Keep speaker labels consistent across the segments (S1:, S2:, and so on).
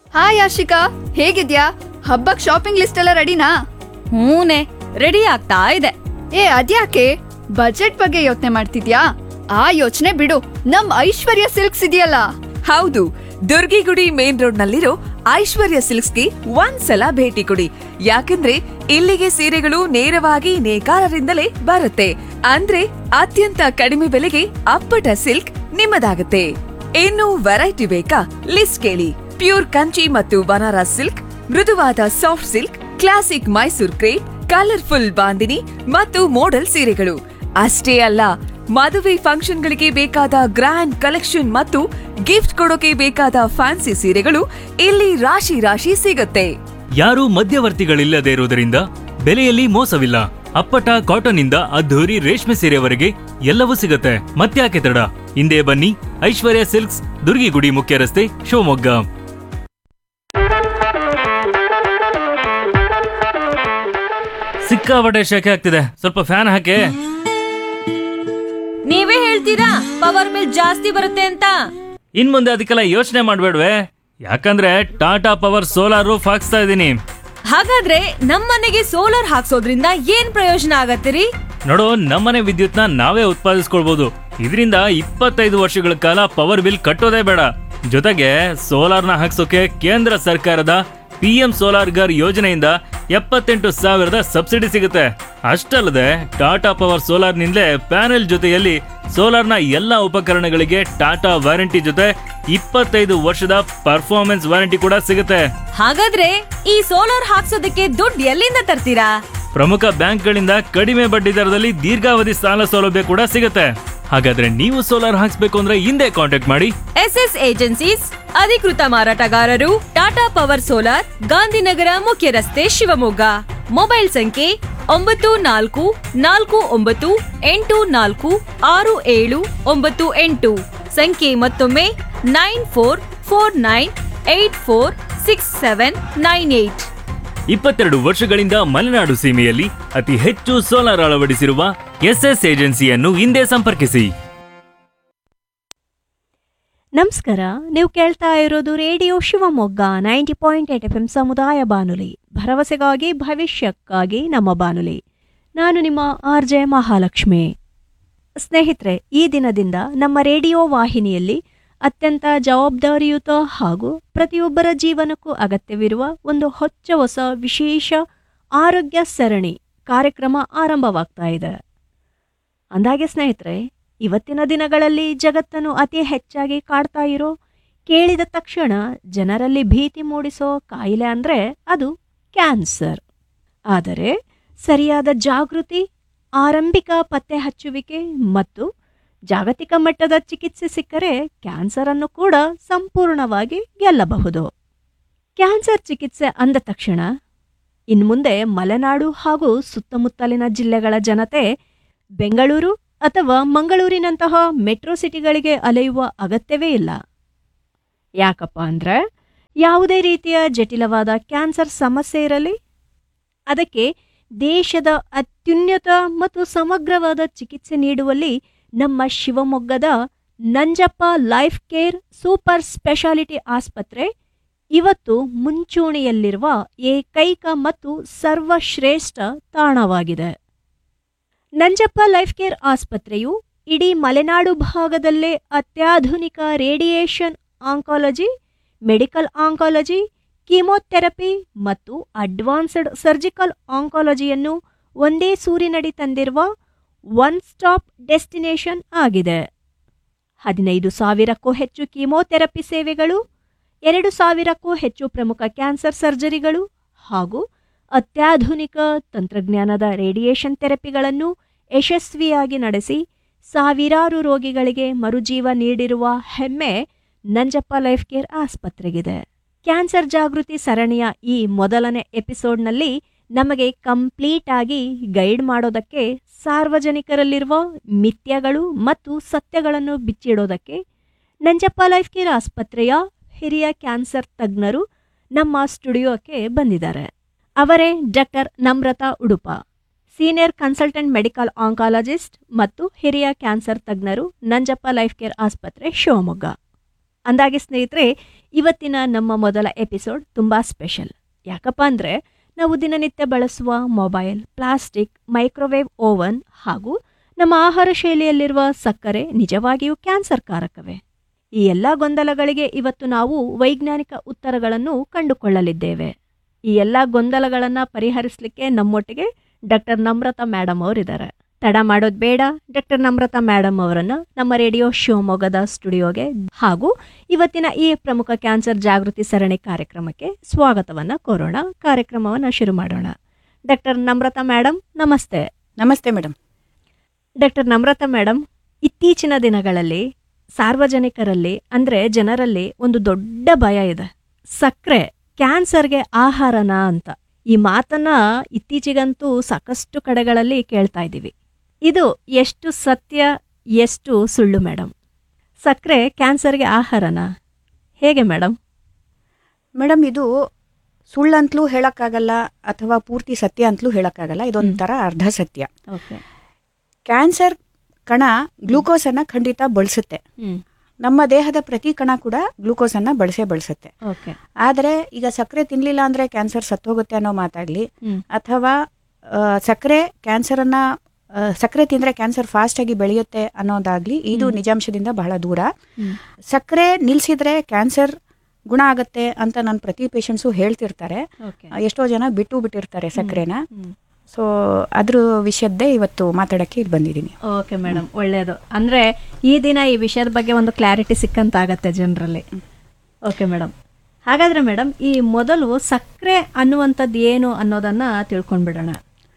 S1: Hi Ashika ಹೇಗಿದ್ಯಾ ಹಬ್ಬಕ್ shopping list ಎಲ್ಲ ರೆಡಿನಾ
S2: ಹೂನೆ ರೆಡಿ ಆಗ್ತಾ ಇದೆ
S1: ಏ ಅದ್ಯಾಕೆ ಬಜೆಟ್ ಬಗ್ಗೆ ಯೋಚನೆ ಮಾಡ್ತಿದ್ಯಾ ಆ ಯೋಚನೆ ಬಿಡು ನಮ್ ಐಶ್ವರ್ಯ ಸಿಲ್ಕ್ಸ್ ಇದೆಯಲ್ಲ
S3: ಹೌದು ದುರ್ಗಿಗುಡಿ ಮೇನ್ ರೋಡ್ ನಲ್ಲಿರೋ ಐಶ್ವರ್ಯ ಸಿಲ್ಕ್ಸ್ಗೆ ಒಂದ್ಸಲ ಭೇಟಿ ಕೊಡಿ ಯಾಕಂದ್ರೆ ಇಲ್ಲಿಗೆ ಸೀರೆಗಳು ನೇರವಾಗಿ ನೇಕಾರರಿಂದಲೇ ಬರುತ್ತೆ ಅಂದ್ರೆ ಅತ್ಯಂತ ಕಡಿಮೆ ಬೆಲೆಗೆ ಅಪ್ಪಟ ಸಿಲ್ಕ್ ನಿಮ್ಮದಾಗುತ್ತೆ ಇನ್ನು ವೆರೈಟಿ ಬೇಕಾ ಲಿಸ್ಟ್ ಕೇಳಿ ಪ್ಯೂರ್ ಕಂಚಿ ಮತ್ತು ಬನಾರಸ್ ಸಿಲ್ಕ್ ಮೃದುವಾದ soft silk classic Mysore crepe colourful bandhani ಮತ್ತು ಮೋಡಲ್ ಸೀರೆಗಳು ಅಷ್ಟೇ ಅಲ್ಲ ಮದುವೆ ಫಂಕ್ಷನ್ಗಳಿಗೆ ಬೇಕಾದ ಗ್ರ್ಯಾಂಡ್ ಕಲೆಕ್ಷನ್ ಮತ್ತು ಗಿಫ್ಟ್ ಕೊಡೋಕೆ ಬೇಕಾದ ಫ್ಯಾನ್ಸಿ ಸೀರೆಗಳು ಇಲ್ಲಿ ರಾಶಿ ರಾಶಿ ಸಿಗುತ್ತೆ
S4: ಯಾರೂ ಮಧ್ಯವರ್ತಿಗಳಿಲ್ಲದೆ ಇರುವುದರಿಂದ ಬೆಲೆಯಲ್ಲಿ ಮೋಸವಿಲ್ಲ ಅಪ್ಪಟ ಕಾಟನ್ ಇಂದ ಅದ್ಧೂರಿ ರೇಷ್ಮೆ ಸೀರೆವರೆಗೆ ಎಲ್ಲವೂ ಸಿಗುತ್ತೆ ಮತ್ತ್ಯಾಕೆ ತಡ ಹಿಂದೆ ಬನ್ನಿ ಐಶ್ವರ್ಯ ಸಿಲ್ಕ್ಸ್ ದುರ್ಗಿಗುಡಿ ಮುಖ್ಯ ರಸ್ತೆ ಶಿವಮೊಗ್ಗ ಸಿಕ್ಕಾಪಟ್ಟೆ ಶೆಕೆ ಆಗ್ತಿದೆ ಸ್ವಲ್ಪ ಫ್ಯಾನ್ ಹಾಕಿ
S2: ನೀವೇ ಹೇಳ್ತೀರಾ ಪವರ್ ಬಿಲ್ ಜಾಸ್ತಿ ಬರುತ್ತೆ ಅಂತ
S4: ಇನ್ ಮುಂದೆ ಅದಕ್ಕೆಲ್ಲ ಯೋಚನೆ ಮಾಡ್ಬೇಡ್ವೆ ಯಾಕಂದ್ರೆ ಟಾಟಾ ಪವರ್ ಸೋಲಾರ್ ರೂಫ್ ಹಾಕ್ಸ್ತಾ ಇದ್ದೀನಿ
S2: ಹಾಗಾದ್ರೆ ನಮ್ಮನೆಗೆ ಸೋಲಾರ್ ಹಾಕ್ಸೋದ್ರಿಂದ ಏನ್ ಪ್ರಯೋಜನ ಆಗತ್ತಿರಿ
S4: ನೋಡು ನಮ್ಮನೆ ವಿದ್ಯುತ್ನ ನಾವೇ ಉತ್ಪಾದಿಸ್ಕೊಳ್ಬಹುದು ಇದರಿಂದ ಇಪ್ಪತ್ತೈದು ವರ್ಷಗಳ ಕಾಲ ಪವರ್ ಬಿಲ್ ಕಟ್ಟೋದೇ ಬೇಡ ಜೊತೆಗೆ ಸೋಲಾರ್ನ ಹಾಕ್ಸೋಕೆ ಕೇಂದ್ರ ಸರ್ಕಾರದ ಪಿ ಎಂ ಸೋಲಾರ್ ಗರ್ ಯೋಜನೆಯಿಂದ ಎಪ್ಪತ್ತೆಂಟು ಸಾವಿರದ ಸಬ್ಸಿಡಿ ಸಿಗುತ್ತೆ ಅಷ್ಟಲ್ಲದೆ ಟಾಟಾ ಪವರ್ ಸೋಲಾರ್ನಿಂದಲೇ ಪ್ಯಾನೆಲ್ ಜೊತೆಯಲ್ಲಿ ಸೋಲಾರ್ನ ಎಲ್ಲ ಉಪಕರಣಗಳಿಗೆ ಟಾಟಾ ವಾರಂಟಿ ಜೊತೆ ಇಪ್ಪತ್ತೈದು ವರ್ಷದ ಪರ್ಫಾರ್ಮೆನ್ಸ್ ವಾರಂಟಿ ಕೂಡ ಸಿಗುತ್ತೆ
S2: ಹಾಗಾದ್ರೆ ಈ ಸೋಲಾರ್ ಹಾಕ್ಸೋದಕ್ಕೆ ದುಡ್ಡು ಎಲ್ಲಿಂದ ತರ್ತೀರಾ
S4: ಪ್ರಮುಖ ಬ್ಯಾಂಕ್ಗಳಿಂದ ಕಡಿಮೆ ಬಡ್ಡಿ ದರದಲ್ಲಿ ದೀರ್ಘಾವಧಿ ಸಾಲ ಸೌಲಭ್ಯ ಕೂಡ ಸಿಗುತ್ತೆ ಹಾಗಾದ್ರೆ ನೀವು ಸೋಲಾರ್ ಹಾಕ್ಸ್ಬೇಕು ಅಂದ್ರೆ ಹಿಂದೆ ಕಾಂಟ್ಯಾಕ್ಟ್ ಮಾಡಿ
S2: ಎಸ್ ಎಸ್ ಏಜೆನ್ಸೀಸ್ ಅಧಿಕೃತ ಮಾರಾಟಗಾರರು ಟಾಟಾ ಪವರ್ ಸೋಲಾರ್ ಗಾಂಧಿನಗರ ಮುಖ್ಯ ರಸ್ತೆ ಶಿವಮೊಗ್ಗ ಮೊಬೈಲ್ ಸಂಖ್ಯೆ ಒಂಬತ್ತು ನಾಲ್ಕು ನಾಲ್ಕು ಒಂಬತ್ತು ಎಂಟು ನಾಲ್ಕು ಆರು ಏಳು ಒಂಬತ್ತು ಎಂಟು ಸಂಖ್ಯೆ ಮತ್ತೊಮ್ಮೆ nine four four nine eight four six seven nine eight
S4: ಇಪ್ಪತ್ತೆರಡು ವರ್ಷಗಳಿಂದ ಮಲೆನಾಡು ಸೀಮೆಯಲ್ಲಿ ಅತಿ ಹೆಚ್ಚು ಸೋಲಾರ್ ಅಳವಡಿಸಿರುವ ಎಸ್ಎಸ್ ಏಜೆನ್ಸಿಯನ್ನು ಹಿಂದೆ ಸಂಪರ್ಕಿಸಿ
S5: ನಮಸ್ಕಾರ ನೀವು ಕೇಳ್ತಾ ಇರೋದು radio Shivamogga ninety point eight F M ಸಮುದಾಯ ಬಾನುಲಿ ಭರವಸೆಗಾಗಿ ಭವಿಷ್ಯಕ್ಕಾಗಿ ನಮ್ಮ ಬಾನುಲಿ ನಾನು ನಿಮ್ಮ ಆರ್ ಜೆ ಮಹಾಲಕ್ಷ್ಮಿ ಸ್ನೇಹಿತರೆ ಈ ದಿನದಿಂದ ನಮ್ಮ ರೇಡಿಯೋ ವಾಹಿನಿಯಲ್ಲಿ ಅತ್ಯಂತ ಜವಾಬ್ದಾರಿಯುತ ಹಾಗೂ ಪ್ರತಿಯೊಬ್ಬರ ಜೀವನಕ್ಕೂ ಅಗತ್ಯವಿರುವ ಒಂದು ಹೊಚ್ಚ ಹೊಸ ವಿಶೇಷ ಆರೋಗ್ಯ ಸರಣಿ ಕಾರ್ಯಕ್ರಮ ಆರಂಭವಾಗ್ತಾ ಇದೆ ಅಂದಾಗೆ ಸ್ನೇಹಿತರೆ ಇವತ್ತಿನ ದಿನಗಳಲ್ಲಿ ಜಗತ್ತನ್ನು ಅತಿ ಹೆಚ್ಚಾಗಿ ಕಾಡ್ತಾ ಇರೋ ಕೇಳಿದ ತಕ್ಷಣ ಜನರಲ್ಲಿ ಭೀತಿ ಮೂಡಿಸೋ ಕಾಯಿಲೆ ಅಂದರೆ ಅದು ಕ್ಯಾನ್ಸರ್ ಆದರೆ ಸರಿಯಾದ ಜಾಗೃತಿ ಆರಂಭಿಕ ಪತ್ತೆ ಹಚ್ಚುವಿಕೆ ಮತ್ತು ಜಾಗತಿಕ ಮಟ್ಟದ ಚಿಕಿತ್ಸೆ ಸಿಕ್ಕರೆ ಕ್ಯಾನ್ಸರನ್ನು ಕೂಡ ಸಂಪೂರ್ಣವಾಗಿ ಗೆಲ್ಲಬಹುದು ಕ್ಯಾನ್ಸರ್ ಚಿಕಿತ್ಸೆ ಅಂದ ತಕ್ಷಣ ಇನ್ಮುಂದೆ ಮಲೆನಾಡು ಹಾಗೂ ಸುತ್ತಮುತ್ತಲಿನ ಜಿಲ್ಲೆಗಳ ಜನತೆ ಬೆಂಗಳೂರು ಅಥವಾ ಮಂಗಳೂರಿನಂತಹ ಮೆಟ್ರೋ ಸಿಟಿಗಳಿಗೆ ಅಲೆಯುವ ಅಗತ್ಯವೇ ಇಲ್ಲ ಯಾಕಪ್ಪ ಅಂದ್ರೆ ಯಾವುದೇ ರೀತಿಯ ಜಟಿಲವಾದ ಕ್ಯಾನ್ಸರ್ ಸಮಸ್ಯೆ ಇರಲಿ ಅದಕ್ಕೆ ದೇಶದ ಅತ್ಯುನ್ನತ ಮತ್ತು ಸಮಗ್ರವಾದ ಚಿಕಿತ್ಸೆ ನೀಡುವಲ್ಲಿ ನಮ್ಮ ಶಿವಮೊಗ್ಗದ Nanjappa life care super speciality ಆಸ್ಪತ್ರೆ ಇವತ್ತು ಮುಂಚೂಣಿಯಲ್ಲಿರುವ ಏಕೈಕ ಮತ್ತು ಸರ್ವಶ್ರೇಷ್ಠ ತಾಣವಾಗಿದೆ ನಂಜಪ್ಪ ಲೈಫ್ ಕೇರ್ ಆಸ್ಪತ್ರೆಯು ಇಡೀ ಮಲೆನಾಡು ಭಾಗದಲ್ಲೇ ಅತ್ಯಾಧುನಿಕ radiation oncology medical oncology chemotherapy ಮತ್ತು ಅಡ್ವಾನ್ಸ್ಡ್ ಸರ್ಜಿಕಲ್ ಆಂಕಾಲಜಿಯನ್ನು ಒಂದೇ ಸೂರಿನಡಿ ತಂದಿರುವ ಒನ್ ಸ್ಟಾಪ್ ಡೆಸ್ಟಿನೇಷನ್ ಆಗಿದೆ ಹದಿನೈದು ಸಾವಿರಕ್ಕೂ ಹೆಚ್ಚು ಕೀಮೋಥೆರಪಿ ಸೇವೆಗಳು ಎರಡು ಸಾವಿರಕ್ಕೂ ಹೆಚ್ಚು ಪ್ರಮುಖ ಕ್ಯಾನ್ಸರ್ ಸರ್ಜರಿಗಳು ಹಾಗೂ ಅತ್ಯಾಧುನಿಕ ತಂತ್ರಜ್ಞಾನದ ರೇಡಿಯೇಷನ್ ಥೆರಪಿಗಳನ್ನು ಯಶಸ್ವಿಯಾಗಿ ನಡೆಸಿ ಸಾವಿರಾರು ರೋಗಿಗಳಿಗೆ ಮರುಜೀವ ನೀಡಿರುವ ಹೆಮ್ಮೆ ನಂಜಪ್ಪ ಲೈಫ್ ಕೇರ್ ಆಸ್ಪತ್ರೆಗಿದೆ ಕ್ಯಾನ್ಸರ್ ಜಾಗೃತಿ ಸರಣಿಯ ಈ ಮೊದಲನೇ ಎಪಿಸೋಡ್ನಲ್ಲಿ ನಮಗೆ ಕಂಪ್ಲೀಟ್ ಆಗಿ ಗೈಡ್ ಮಾಡೋದಕ್ಕೆ ಸಾರ್ವಜನಿಕರಲ್ಲಿರುವ ಮಿಥ್ಯಗಳು ಮತ್ತು ಸತ್ಯಗಳನ್ನು ಬಿಚ್ಚಿಡೋದಕ್ಕೆ ನಂಜಪ್ಪ ಲೈಫ್ ಕೇರ್ ಆಸ್ಪತ್ರೆಯ ಹಿರಿಯ ಕ್ಯಾನ್ಸರ್ ತಜ್ಞರು ನಮ್ಮ ಸ್ಟುಡಿಯೋಕ್ಕೆ ಬಂದಿದ್ದಾರೆ ಅವರೇ doctor Namratha Udupa senior consultant medical oncologist ಮತ್ತು ಹಿರಿಯ ಕ್ಯಾನ್ಸರ್ ತಜ್ಞರು ನಂಜಪ್ಪ ಲೈಫ್ ಕೇರ್ ಆಸ್ಪತ್ರೆ ಶಿವಮೊಗ್ಗ ಅಂದಾಗೆ ಸ್ನೇಹಿತರೆ ಇವತ್ತಿನ ನಮ್ಮ ಮೊದಲ ಎಪಿಸೋಡ್ ತುಂಬ ಸ್ಪೆಷಲ್ ಯಾಕಪ್ಪ ಅಂದರೆ ನಾವು ದಿನನಿತ್ಯ ಬಳಸುವ ಮೊಬೈಲ್ ಪ್ಲಾಸ್ಟಿಕ್ ಮೈಕ್ರೋವೇವ್ ಓವನ್ ಹಾಗೂ ನಮ್ಮ ಆಹಾರ ಶೈಲಿಯಲ್ಲಿರುವ ಸಕ್ಕರೆ ನಿಜವಾಗಿಯೂ ಕ್ಯಾನ್ಸರ್ ಕಾರಕವೇ ಈ ಎಲ್ಲ ಗೊಂದಲಗಳಿಗೆ ಇವತ್ತು ನಾವು ವೈಜ್ಞಾನಿಕ ಉತ್ತರಗಳನ್ನು ಕಂಡುಕೊಳ್ಳಲಿದ್ದೇವೆ ಈ ಎಲ್ಲ ಗೊಂದಲಗಳನ್ನು ಪರಿಹರಿಸಲಿಕ್ಕೆ ನಮ್ಮೊಟ್ಟಿಗೆ ಡಾಕ್ಟರ್ ನಮ್ರತಾ ಮೇಡಮ್ ಅವರಿದ್ದಾರೆ ತಡ ಮಾಡೋದು ಬೇಡ ಡಾಕ್ಟರ್ ನಮ್ರತಾ ಮೇಡಮ್ ಅವರನ್ನ ನಮ್ಮ ರೇಡಿಯೋ ಶಿವಮೊಗ್ಗದ ಸ್ಟುಡಿಯೋಗೆ ಹಾಗೂ ಇವತ್ತಿನ ಈ ಪ್ರಮುಖ ಕ್ಯಾನ್ಸರ್ ಜಾಗೃತಿ ಸರಣಿ ಕಾರ್ಯಕ್ರಮಕ್ಕೆ ಸ್ವಾಗತವನ್ನ ಕೋರೋಣ ಕಾರ್ಯಕ್ರಮವನ್ನು ಶುರು ಮಾಡೋಣ ಡಾಕ್ಟರ್ ನಮ್ರತಾ ಮೇಡಮ್ ನಮಸ್ತೆ
S6: ನಮಸ್ತೆ ಮೇಡಮ್
S5: ಡಾಕ್ಟರ್ ನಮ್ರತಾ ಮೇಡಮ್ ಇತ್ತೀಚಿನ ದಿನಗಳಲ್ಲಿ ಸಾರ್ವಜನಿಕರಲ್ಲಿ ಅಂದ್ರೆ ಜನರಲ್ಲಿ ಒಂದು ದೊಡ್ಡ ಭಯ ಇದೆ ಸಕ್ಕರೆ ಕ್ಯಾನ್ಸರ್ಗೆ ಆಹಾರನ ಅಂತ ಈ ಮಾತನ್ನ ಇತ್ತೀಚೆಗಂತೂ ಸಾಕಷ್ಟು ಕಡೆಗಳಲ್ಲಿ ಕೇಳ್ತಾ ಇದ್ದೀವಿ ಇದು ಎಷ್ಟು ಸತ್ಯ ಎಷ್ಟು ಸುಳ್ಳು ಮೇಡಮ್ ಸಕ್ಕರೆ ಕ್ಯಾನ್ಸರ್ಗೆ ಆಹಾರನ ಹೇಗೆ ಮೇಡಮ್
S6: ಮೇಡಮ್ ಇದು ಸುಳ್ಳಂತಲೂ ಹೇಳಕ್ಕಾಗಲ್ಲ ಅಥವಾ ಪೂರ್ತಿ ಸತ್ಯ ಅಂತಲೂ ಹೇಳಕ್ಕಾಗಲ್ಲ ಇದೊಂಥರ ಅರ್ಧ ಸತ್ಯ
S5: ಓಕೆ
S6: ಕ್ಯಾನ್ಸರ್ ಕಣ ಗ್ಲೂಕೋಸ್ ಅನ್ನ ಖಂಡಿತ ಬಳಸುತ್ತೆ
S5: ಹ್ಮ್
S6: ನಮ್ಮ ದೇಹದ ಪ್ರತಿ ಕಣ ಕೂಡ ಗ್ಲೂಕೋಸ್ ಅನ್ನ ಬಳಸೇ ಬಳಸುತ್ತೆ
S5: ಓಕೆ
S6: ಆದರೆ ಈಗ ಸಕ್ಕರೆ ತಿನ್ಲಿಲ್ಲ ಅಂದ್ರೆ ಕ್ಯಾನ್ಸರ್ ಸತ್ತೋಗುತ್ತೆ ಅನ್ನೋ ಮಾತಾಗ್ಲಿ
S5: ಹ್ಮ್
S6: ಅಥವಾ ಆ, ಸಕ್ಕರೆ ಕ್ಯಾನ್ಸರ್ ಅನ್ನ ಆ, ಸಕ್ಕರೆ ತಿಂದ್ರೆ ಕ್ಯಾನ್ಸರ್ ಫಾಸ್ಟ್ ಆಗಿ ಬೆಳೆಯುತ್ತೆ ಅನ್ನೋದಾಗ್ಲಿ ಇದು ನಿಜಾಂಶದಿಂದ ಬಹಳ ದೂರ
S5: ಹ್ಮ್.
S6: ಸಕ್ಕರೆ ನಿಲ್ಸಿದ್ರೆ ಕ್ಯಾನ್ಸರ್ ಗುಣ ಆಗತ್ತೆ ಅಂತ ನನ್ನ ಪ್ರತಿ ಪೇಷಂಟ್ಸು ಹೇಳ್ತಿರ್ತಾರೆ
S5: ಓಕೆ
S6: ಆ, ಎಷ್ಟೋ ಜನ ಬಿಟ್ಟು ಬಿಟ್ಟಿರ್ತಾರೆ ಸಕ್ಕರೆನ
S5: ಹ್ಮ್
S6: ಸೊ ಅದ್ರ ವಿಷಯದ್ದೇ ಇವತ್ತು ಮಾತಾಡಕ್ಕೆ ಇಲ್ಲಿ ಬಂದಿದ್ದೀನಿ
S5: ಓಕೆ ಮೇಡಮ್ ಒಳ್ಳೆಯದು ಅಂದರೆ ಈ ದಿನ ಈ ವಿಷಯದ ಬಗ್ಗೆ ಒಂದು ಕ್ಲಾರಿಟಿ ಸಿಕ್ಕಂತಾಗತ್ತೆ ಜನರಲ್ಲಿ ಓಕೆ ಮೇಡಮ್ ಹಾಗಾದರೆ ಮೇಡಮ್ ಈ ಮೊದಲು ಸಕ್ಕರೆ ಅನ್ನುವಂಥದ್ದು ಏನು ಅನ್ನೋದನ್ನು ತಿಳ್ಕೊಂಡ್ಬಿಡೋಣ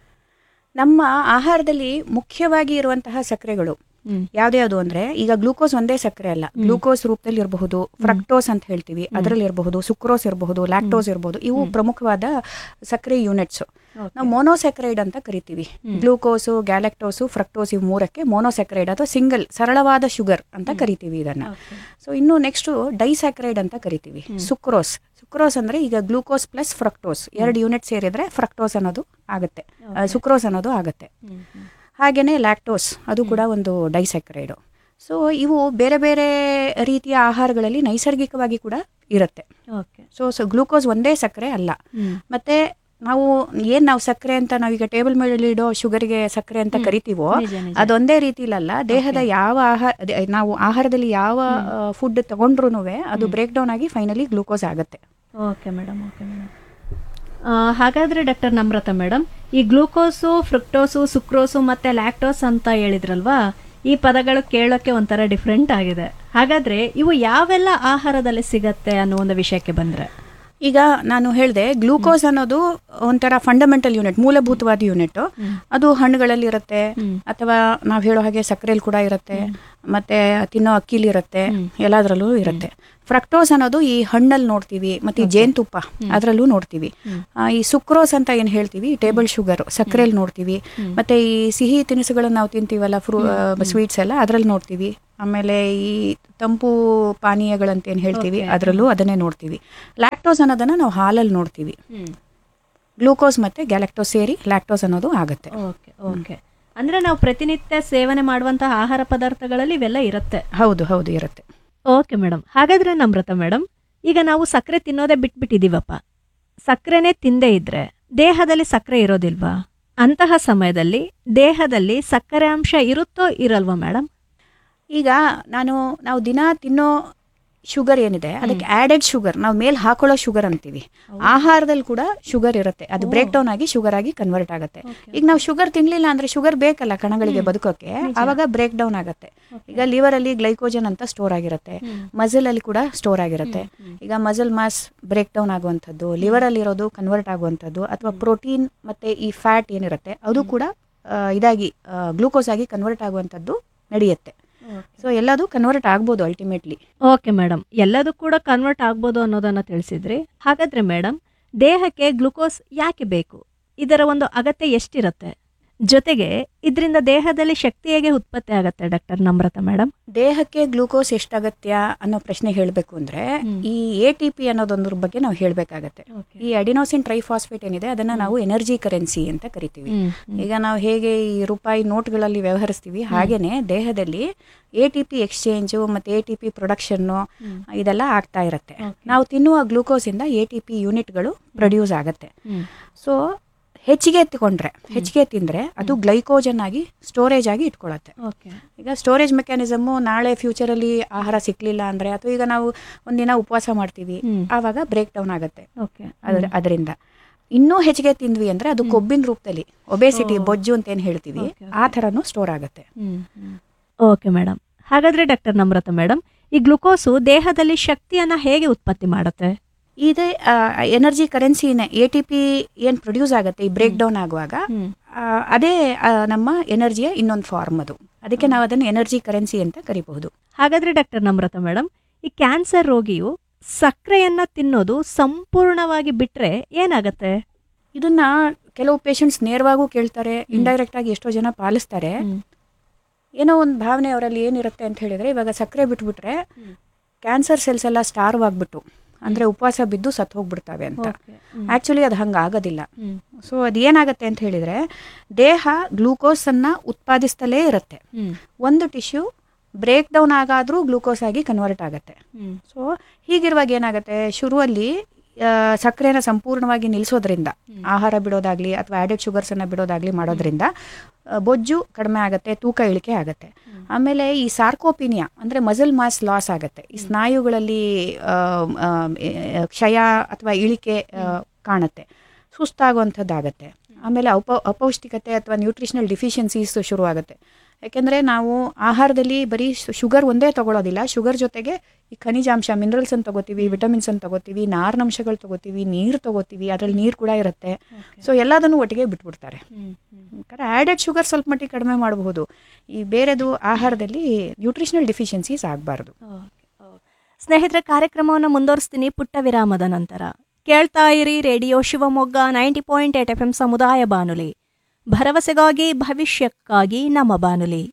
S6: ನಮ್ಮ ಆಹಾರದಲ್ಲಿ ಮುಖ್ಯವಾಗಿ ಇರುವಂತಹ ಸಕ್ಕರೆಗಳು
S5: ಹ್ಮ್.
S6: ಯಾವ್ದ್ಯಾವ್ದು ಅಂದ್ರೆ ಈಗ ಗ್ಲೂಕೋಸ್ ಒಂದೇ ಸಕ್ಕರೆ ಅಲ್ಲ ಗ್ಲೂಕೋಸ್ ರೂಪದಲ್ಲಿ ಇರಬಹುದು ಫ್ರಕ್ಟೋಸ್ ಅಂತ ಹೇಳ್ತೀವಿ ಅದರಲ್ಲಿ ಇರಬಹುದು ಸುಕ್ರೋಸ್ ಇರಬಹುದು ಲ್ಯಾಕ್ಟೋಸ್ ಇರಬಹುದು ಇವು ಪ್ರಮುಖವಾದ ಸಕ್ಕರೆ ಯೂನಿಟ್ಸ್ ನಾವು ಮೋನೋಸೆಕ್ರೈಡ್ ಅಂತ ಕರಿತೀವಿ ಗ್ಲೂಕೋಸು ಗ್ಯಾಲೆಕ್ಟೋಸು ಫ್ರಕ್ಟೋಸ್ ಇವು ಮೂರಕ್ಕೆ ಮೋನೋಸೆಕ್ರೈಡ್ ಅಥವಾ ಸಿಂಗಲ್ ಸರಳವಾದ ಶುಗರ್ ಅಂತ ಕರಿತೀವಿ ಇದನ್ನ ಸೊ ಇನ್ನು ನೆಕ್ಸ್ಟ್ ಡೈಸ್ಯಾಕ್ರೈಡ್ ಅಂತ ಕರಿತೀವಿ ಸುಕ್ರೋಸ್ ಸುಕ್ರೋಸ್ ಅಂದ್ರೆ ಈಗ ಗ್ಲೂಕೋಸ್ ಪ್ಲಸ್ ಫ್ರಕ್ಟೋಸ್ ಎರಡು ಯೂನಿಟ್ ಸೇರಿದ್ರೆ ಫ್ರಕ್ಟೋಸ್ ಅನ್ನೋದು ಆಗುತ್ತೆ ಸುಕ್ರೋಸ್ ಅನ್ನೋದು ಆಗುತ್ತೆ ಹಾಗೇನೆ ಲ್ಯಾಕ್ಟೋಸ್ ಅದು ಕೂಡ ಒಂದು ಡೈಸ್ಯಾಕ್ರೈಡು ಸೊ ಇವು ಬೇರೆ ಬೇರೆ ರೀತಿಯ ಆಹಾರಗಳಲ್ಲಿ ನೈಸರ್ಗಿಕವಾಗಿ ಕೂಡ ಇರುತ್ತೆ
S5: ಓಕೆ
S6: ಸೊ ಸೊ ಗ್ಲೂಕೋಸ್ ಒಂದೇ ಸಕ್ಕರೆ ಅಲ್ಲ ಮತ್ತೆ ನಾವು ಏನ್ ನಾವು ಸಕ್ಕರೆ ಅಂತ ನಾವೀಗ ಟೇಬಲ್ ಮೇಲೆ ಇಡೋ ಶುಗರ್ಗೆ ಸಕ್ಕರೆ ಅಂತ ಕರಿತೀವೋ
S5: ನಿಜ, ನಿಜ.
S6: ಅದೊಂದೇ ರೀತಿಲಲ್ಲ ದೇಹದ ಯಾವ ಆಹಾರ ಅದೇ, ನಾವು ಆಹಾರದಲ್ಲಿ ಯಾವ ಫುಡ್ ತಗೊಂಡ್ರು ಅದು ಬ್ರೇಕ್ ಡೌನ್ ಆಗಿ ಫೈನಲಿ ಗ್ಲೂಕೋಸ್ ಆಗುತ್ತೆ
S5: ಓಕೆ ಮೇಡಮ್ ಓಕೆ ಮೇಡಮ್ ಹಾಗಾದರೆ ಡಾಕ್ಟರ್ ನಮ್ರತಾ ಮೇಡಮ್ ಈ ಗ್ಲೂಕೋಸು ಫ್ರುಕ್ಟೋಸು ಸುಕ್ರೋಸು ಮತ್ತು ಲ್ಯಾಕ್ಟೋಸ್ ಅಂತ ಹೇಳಿದ್ರಲ್ವಾ ಈ ಪದಗಳು ಕೇಳೋಕ್ಕೆ ಒಂಥರ ಡಿಫ್ರೆಂಟ್ ಆಗಿದೆ ಹಾಗಾದರೆ ಇವು ಯಾವೆಲ್ಲ ಆಹಾರದಲ್ಲಿ ಸಿಗತ್ತೆ ಅನ್ನೋ ಒಂದು ವಿಷಯಕ್ಕೆ ಬಂದರೆ
S6: ಈಗ ನಾನು ಹೇಳಿದೆ ಗ್ಲೂಕೋಸ್ ಅನ್ನೋದು ಒಂಥರ ಫಂಡಮೆಂಟಲ್ ಯೂನಿಟ್ ಮೂಲಭೂತವಾದ ಯೂನಿಟ್ ಅದು ಹಣ್ಣುಗಳಲ್ಲಿ ಇರುತ್ತೆ ಅಥವಾ ನಾವು ಹೇಳೋ ಹಾಗೆ ಸಕ್ಕರೆಯಲ್ಲಿ ಕೂಡ ಇರುತ್ತೆ ಮತ್ತೆ ತಿನ್ನೋ ಅಕ್ಕಿಲಿ ಇರುತ್ತೆ ಎಲ್ಲದರಲ್ಲೂ ಇರುತ್ತೆ ಫ್ರಕ್ಟೋಸ್ ಅನ್ನೋದು ಈ ಹಣ್ಣಲ್ಲಿ ನೋಡ್ತೀವಿ ಮತ್ತೆ ಈ ಜೇನುತುಪ್ಪ ಅದರಲ್ಲೂ ನೋಡ್ತೀವಿ ಆ, ಈ ಸುಕ್ರೋಸ್ ಅಂತ ಏನ್ ಹೇಳ್ತೀವಿ ಟೇಬಲ್ ಶುಗರ್ ಸಕ್ಕರೆಯಲ್ಲಿ ನೋಡ್ತೀವಿ ಮತ್ತೆ ಈ ಸಿಹಿ ತಿನಿಸುಗಳನ್ನ ನಾವು ತಿಂತೀವಲ್ಲ ಫ್ರೂ ಸ್ವೀಟ್ಸ್ ಎಲ್ಲ ಅದರಲ್ಲಿ ನೋಡ್ತೀವಿ ಆಮೇಲೆ ಈ ತಂಪು ಪಾನೀಯಗಳಂತ ಏನ್ ಹೇಳ್ತೀವಿ ಅದರಲ್ಲೂ ಅದನ್ನೇ ನೋಡ್ತೀವಿ ಲ್ಯಾಕ್ಟೋಸ್ ಅನ್ನೋದನ್ನ ನಾವು ಹಾಲಲ್ಲಿ ನೋಡ್ತೀವಿ ಗ್ಲೂಕೋಸ್ ಮತ್ತೆ ಗ್ಯಾಲಕ್ಟೋಸ್ ಸೇರಿ ಲ್ಯಾಕ್ಟೋಸ್ ಅನ್ನೋದು ಆಗುತ್ತೆ
S5: ಓಕೆ ಓಕೆ ಅಂದರೆ ನಾವು ಪ್ರತಿನಿತ್ಯ ಸೇವನೆ ಮಾಡುವಂತಹ ಆಹಾರ ಪದಾರ್ಥಗಳಲ್ಲಿ ಇವೆಲ್ಲ ಇರುತ್ತೆ
S6: ಹೌದು ಹೌದು ಇರುತ್ತೆ
S5: ಓಕೆ ಮೇಡಮ್ ಹಾಗಾದ್ರೆ ನಮ್ರತ ಮೇಡಮ್ ಈಗ ನಾವು ಸಕ್ಕರೆ ತಿನ್ನೋದೇ ಬಿಟ್ಬಿಟ್ಟಿದೀವಪ್ಪ ಸಕ್ಕರೆನೇ ತಿಂದೇ ಇದ್ರೆ ದೇಹದಲ್ಲಿ ಸಕ್ಕರೆ ಇರೋದಿಲ್ವಾ ಅಂತಹ ಸಮಯದಲ್ಲಿ ದೇಹದಲ್ಲಿ ಸಕ್ಕರೆ ಅಂಶ ಇರುತ್ತೋ ಇರಲ್ವಾ ಮೇಡಮ್
S6: ಈಗ ನಾನು ನಾವು ದಿನ ತಿನ್ನೋ ಶುಗರ್ ಏನಿದೆ ಅದಕ್ಕೆ ಆಡೆಡ್ ಶುಗರ್ ನಾವು ಮೇಲ್ ಹಾಕೊಳ್ಳೋ ಶುಗರ್ ಅಂತೀವಿ ಆಹಾರದಲ್ಲಿ ಕೂಡ ಶುಗರ್ ಇರುತ್ತೆ ಅದು ಬ್ರೇಕ್ ಡೌನ್ ಆಗಿ ಶುಗರ್ ಆಗಿ ಕನ್ವರ್ಟ್ ಆಗುತ್ತೆ ಈಗ ನಾವು ಶುಗರ್ ತಿನ್ಲಿಲ್ಲ ಅಂದ್ರೆ ಶುಗರ್ ಬೇಕಲ್ಲ ಕಣಗಳಿಗೆ ಬದುಕೋಕೆ ಅವಾಗ ಬ್ರೇಕ್ ಡೌನ್ ಆಗುತ್ತೆ ಈಗ ಲಿವರ್ ಅಲ್ಲಿ ಗ್ಲೈಕೋಜನ್ ಅಂತ ಸ್ಟೋರ್ ಆಗಿರುತ್ತೆ ಮಸಲ್ ಅಲ್ಲಿ ಕೂಡ ಸ್ಟೋರ್ ಆಗಿರುತ್ತೆ ಈಗ ಮಸಲ್ ಮಾಸ್ ಬ್ರೇಕ್ ಡೌನ್ ಆಗುವಂಥದ್ದು ಲಿವರ್ ಅಲ್ಲಿ ಇರೋದು ಕನ್ವರ್ಟ್ ಆಗುವಂಥದ್ದು ಅಥವಾ ಪ್ರೋಟೀನ್ ಮತ್ತೆ ಈ ಫ್ಯಾಟ್ ಏನಿರುತ್ತೆ ಅದು ಕೂಡ ಆ, ಇದಾಗಿ ಗ್ಲೂಕೋಸ್ ಆಗಿ ಕನ್ವರ್ಟ್ ಆಗುವಂಥದ್ದು ನಡೆಯುತ್ತೆ ಸೊ ಎಲ್ಲದು ಕನ್ವರ್ಟ್ ಆಗ್ಬೋದು ಅಲ್ಟಿಮೇಟ್ಲಿ
S5: ಓಕೆ ಮೇಡಮ್ ಎಲ್ಲದೂ ಕೂಡ ಕನ್ವರ್ಟ್ ಆಗ್ಬೋದು ಅನ್ನೋದನ್ನ ತಿಳಿಸಿದ್ರಿ ಹಾಗಾದ್ರೆ ಮೇಡಮ್ ದೇಹಕ್ಕೆ ಗ್ಲುಕೋಸ್ ಯಾಕೆ ಬೇಕು ಇದರ ಒಂದು ಅಗತ್ಯ ಎಷ್ಟಿರುತ್ತೆ ಜೊತೆಗೆ ಇದರಿಂದ ದೇಹದಲ್ಲಿ ಶಕ್ತಿ ಹೇಗೆ ಉತ್ಪತ್ತಿ ಆಗುತ್ತೆ ಡಾಕ್ಟರ್ ನಮ್ರತ ಮೇಡಮ್
S6: ದೇಹಕ್ಕೆ ಗ್ಲೂಕೋಸ್ ಎಷ್ಟು ಅಗತ್ಯ ಅನ್ನೋ ಪ್ರಶ್ನೆ ಹೇಳಬೇಕು ಅಂದ್ರೆ ಈ ಎ ಟಿ ಪಿ ಅನ್ನೋದೊಂದ್ರ ಬಗ್ಗೆ ನಾವು ಹೇಳಬೇಕಾಗತ್ತೆ ಈ ಅಡಿನೋಸಿನ್ ಟ್ರೈಫಾಸ್ಫೇಟ್ ಏನಿದೆ ಅದನ್ನ ನಾವು ಎನರ್ಜಿ ಕರೆನ್ಸಿ ಅಂತ ಕರಿತೀವಿ ಈಗ ನಾವು ಹೇಗೆ ಈ ರೂಪಾಯಿ ನೋಟ್ಗಳಲ್ಲಿ ವ್ಯವಹರಿಸ್ತೀವಿ ಹಾಗೇನೆ ದೇಹದಲ್ಲಿ ಎ ಟಿ ಪಿ ಎಕ್ಸ್ಚೇಂಜು ಮತ್ತು ಎ ಟಿ ಪಿ ಪ್ರೊಡಕ್ಷನ್ನು ಇದೆಲ್ಲ ಆಗ್ತಾ ಇರುತ್ತೆ ನಾವು ತಿನ್ನುವ ಗ್ಲೂಕೋಸಿಂದ ಎ ಟಿ ಪಿ ಯೂನಿಟ್ಗಳು ಪ್ರೊಡ್ಯೂಸ್ ಆಗುತ್ತೆ ಸೊ ಹೆಚ್ಚಿಗೆ ಎತ್ತಿಕೊಂಡ್ರೆ ಹೆಚ್ಚಿಗೆ ತಿಂದರೆ ಅದು ಗ್ಲೈಕೋಜನ್ ಆಗಿ ಸ್ಟೋರೇಜ್ ಆಗಿ ಇಟ್ಕೊಳ್ಳುತ್ತೆ ಈಗ ಸ್ಟೋರೇಜ್ ಮೆಕ್ಯಾನಿಸಮು ನಾಳೆ ಫ್ಯೂಚರಲ್ಲಿ ಆಹಾರ ಸಿಕ್ಲಿಲ್ಲ ಅಂದರೆ ಅಥವಾ ಈಗ ನಾವು ಒಂದಿನ ಉಪವಾಸ ಮಾಡ್ತೀವಿ ಆವಾಗ ಬ್ರೇಕ್ ಡೌನ್ ಆಗುತ್ತೆ
S5: ಓಕೆ
S6: ಅದ್ರ ಅದರಿಂದ ಇನ್ನೂ ಹೆಚ್ಚಿಗೆ ತಿಂದ್ವಿ ಅಂದ್ರೆ ಅದು ಕೊಬ್ಬಿನ ರೂಪದಲ್ಲಿ ಒಬೇಸಿಟಿ ಬೊಜ್ಜು ಅಂತ ಏನು ಹೇಳ್ತೀವಿ ಆ ಥರನೂ ಸ್ಟೋರ್ ಆಗುತ್ತೆ
S5: ಓಕೆ ಮೇಡಮ್ ಹಾಗಾದ್ರೆ ಡಾಕ್ಟರ್ ನಮ್ರತ ಮೇಡಮ್ ಈ ಗ್ಲುಕೋಸು ದೇಹದಲ್ಲಿ ಶಕ್ತಿಯನ್ನ ಹೇಗೆ ಉತ್ಪತ್ತಿ ಮಾಡುತ್ತೆ
S6: ಇದೇ ಎನರ್ಜಿ ಕರೆನ್ಸಿನೇ ಎ ಟಿ ಪಿ ಏನು ಪ್ರೊಡ್ಯೂಸ್ ಆಗುತ್ತೆ ಈ ಬ್ರೇಕ್ ಡೌನ್ ಆಗುವಾಗ ಆ, ಅದೇ ಆ, ನಮ್ಮ ಎನರ್ಜಿಯ ಇನ್ನೊಂದು ಫಾರ್ಮ್ ಅದು ಅದಕ್ಕೆ ನಾವು ಅದನ್ನು ಎನರ್ಜಿ ಕರೆನ್ಸಿ ಅಂತ ಕರಿಬಹುದು
S5: ಹಾಗಾದ್ರೆ ಡಾಕ್ಟರ್ ನಮ್ರತ ಮೇಡಮ್ ಈ ಕ್ಯಾನ್ಸರ್ ರೋಗಿಯು ಸಕ್ಕರೆಯನ್ನ ತಿನ್ನೋದು ಸಂಪೂರ್ಣವಾಗಿ ಬಿಟ್ರೆ ಏನಾಗತ್ತೆ
S6: ಇದನ್ನ ಕೆಲವು ಪೇಷಂಟ್ಸ್ ನೇರವಾಗೂ ಕೇಳ್ತಾರೆ ಇಂಡೈರೆಕ್ಟ್ ಆಗಿ ಎಷ್ಟೋ ಜನ ಪಾಲಿಸ್ತಾರೆ ಏನೋ ಒಂದು ಭಾವನೆ ಅವರಲ್ಲಿ ಏನಿರುತ್ತೆ ಅಂತ ಹೇಳಿದ್ರೆ ಇವಾಗ ಸಕ್ಕರೆ ಬಿಟ್ಬಿಟ್ರೆ ಕ್ಯಾನ್ಸರ್ ಸೆಲ್ಸ್ ಎಲ್ಲ ಸ್ಟಾರ್ವ್ ಆಗ್ಬಿಟ್ಟು ಅಂದ್ರೆ ಉಪವಾಸ ಬಿದ್ದು ಸತ್ತು ಹೋಗ್ಬಿಡ್ತವೆ ಅಂತ ಆಕ್ಚುಲಿ ಅದು ಹಂಗೆ ಆಗೋದಿಲ್ಲ ಸೊ ಅದು ಏನಾಗುತ್ತೆ ಅಂತ ಹೇಳಿದ್ರೆ ದೇಹ ಗ್ಲೂಕೋಸ್ ಅನ್ನ ಉತ್ಪಾದಿಸ್ತಲೇ ಇರುತ್ತೆ ಒಂದು ಟಿಶ್ಯೂ ಬ್ರೇಕ್ ಡೌನ್ ಆಗಾದ್ರೂ ಗ್ಲೂಕೋಸ್ ಆಗಿ ಕನ್ವರ್ಟ್ ಆಗುತ್ತೆ ಸೊ ಹೀಗಿರುವಾಗ ಏನಾಗುತ್ತೆ ಶುರುವಲ್ಲಿ ಆ, ಸಕ್ಕರೆನ ಸಂಪೂರ್ಣವಾಗಿ ನಿಲ್ಲಿಸೋದ್ರಿಂದ ಆಹಾರ ಬಿಡೋದಾಗ್ಲಿ ಅಥವಾ ಆ್ಯಡೆಡ್ ಶುಗರ್ಸ್ ಅನ್ನ ಬಿಡೋದಾಗ್ಲಿ ಮಾಡೋದ್ರಿಂದ ಆ, ಬೊಜ್ಜು ಕಡಿಮೆ ಆಗುತ್ತೆ ತೂಕ ಇಳಿಕೆ ಆಗುತ್ತೆ ಆಮೇಲೆ ಈ ಸಾರ್ಕೋಪಿನಿಯಾ ಅಂದ್ರೆ ಮಸಲ್ ಮಾಸ್ ಲಾಸ್ ಆಗುತ್ತೆ ಈ ಸ್ನಾಯುಗಳಲ್ಲಿ ಆ, ಆ, ಎ- ಕ್ಷಯ ಅಥವಾ ಇಳಿಕೆ ಆ, ಕಾಣುತ್ತೆ ಸುಸ್ತಾಗುವಂಥದ್ದಾಗತ್ತೆ ಆಮೇಲೆ ಅಪ ಅಪೌಷ್ಟಿಕತೆ ಅಥವಾ ನ್ಯೂಟ್ರಿಷನಲ್ ಡಿಫಿಷಿಯನ್ಸೀಸ್ ಶುರು ಆಗುತ್ತೆ ಯಾಕೆಂದರೆ ನಾವು ಆಹಾರದಲ್ಲಿ ಬರೀ ಶುಗರ್ ಒಂದೇ ತಗೊಳ್ಳೋದಿಲ್ಲ ಶುಗರ್ ಜೊತೆಗೆ ಈ ಖನಿಜಾಂಶ ಮಿನರಲ್ಸ್ ಅಂತ ತಗೋತೀವಿ ವಿಟಮಿನ್ಸ್ ಅಂತ ತಗೋತೀವಿ ನಾರಿನಂಶಗಳು ತಗೋತೀವಿ ನೀರು ತಗೋತೀವಿ ಅದರಲ್ಲಿ ನೀರು ಕೂಡ ಇರುತ್ತೆ ಸೊ ಎಲ್ಲದನ್ನು ಒಟ್ಟಿಗೆ ಬಿಟ್ಬಿಡ್ತಾರೆ ಆ್ಯಡೆಡ್ ಶುಗರ್ ಸ್ವಲ್ಪ ಮಟ್ಟಿಗೆ ಕಡಿಮೆ ಮಾಡಬಹುದು ಈ ಬೇರೆದು ಆಹಾರದಲ್ಲಿ ನ್ಯೂಟ್ರಿಷನಲ್ ಡಿಫಿಷಿಯನ್ಸೀಸ್ ಆಗಬಾರ್ದು
S5: ಸ್ನೇಹಿತರೆ ಕಾರ್ಯಕ್ರಮವನ್ನು ಮುಂದುವರಿಸ್ತೀನಿ ಪುಟ್ಟ ವಿರಾಮದ ನಂತರ ಕೇಳ್ತಾ ಇರಿ radio Shivamogga ninety point eight F M ಸಮುದಾಯ ಬಾನುಲಿ ಭರವಸೆಗಾಗಿ ಭವಿಷ್ಯಕ್ಕಾಗಿ ನಮ್ಮ ಬಾನುಲಿ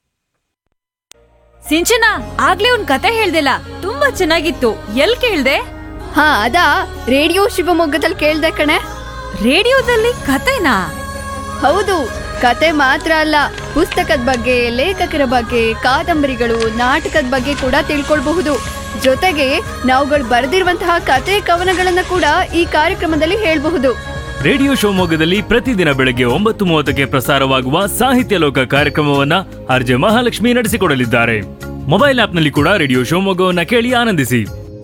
S2: ಸಿಂಚನ ಆಗ್ಲೇ ಒಂದ್ ಕತೆ ಹೇಳ್ದಿಲ್ಲ ತುಂಬಾ ಚೆನ್ನಾಗಿತ್ತು ಎಲ್ ಕೇಳ್ದೆ
S1: ಹಾ ಅದಾ ರೇಡಿಯೋ ಶಿವಮೊಗ್ಗದಲ್ಲಿ ಕೇಳ್ದೆ ಕಣೆ
S2: ರೇಡಿಯೋದಲ್ಲಿ ಕತೆನಾ
S1: ಹೌದು ಕತೆ ಮಾತ್ರ ಅಲ್ಲ ಪುಸ್ತಕದ ಬಗ್ಗೆ ಲೇಖಕರ ಬಗ್ಗೆ ಕಾದಂಬರಿಗಳು ನಾಟಕದ ಬಗ್ಗೆ ಕೂಡ ತಿಳ್ಕೊಳ್ಬಹುದು ಜೊತೆಗೆ ನಾವುಗಳು ಬರೆದಿರುವಂತಹ ಕತೆ ಕವನಗಳನ್ನ ಕೂಡ ಈ ಕಾರ್ಯಕ್ರಮದಲ್ಲಿ ಹೇಳ್ಬಹುದು
S4: ರೇಡಿಯೋ ಶಿವಮೊಗ್ಗದಲ್ಲಿ ಪ್ರತಿದಿನ ಬೆಳಗ್ಗೆ ಒಂಬತ್ತು ಮೂವತ್ತಕ್ಕೆ ಪ್ರಸಾರವಾಗುವ ಸಾಹಿತ್ಯ ಲೋಕ ಕಾರ್ಯಕ್ರಮವನ್ನ ಆರ್ಜೆ ಮಹಾಲಕ್ಷ್ಮಿ ನಡೆಸಿಕೊಡಲಿದ್ದಾರೆ ಮೊಬೈಲ್ ಆಪ್ನಲ್ಲಿ ಕೂಡ ರೇಡಿಯೋ ಶಿವಮೊಗ್ಗವನ್ನ ಕೇಳಿ ಆನಂದಿಸಿ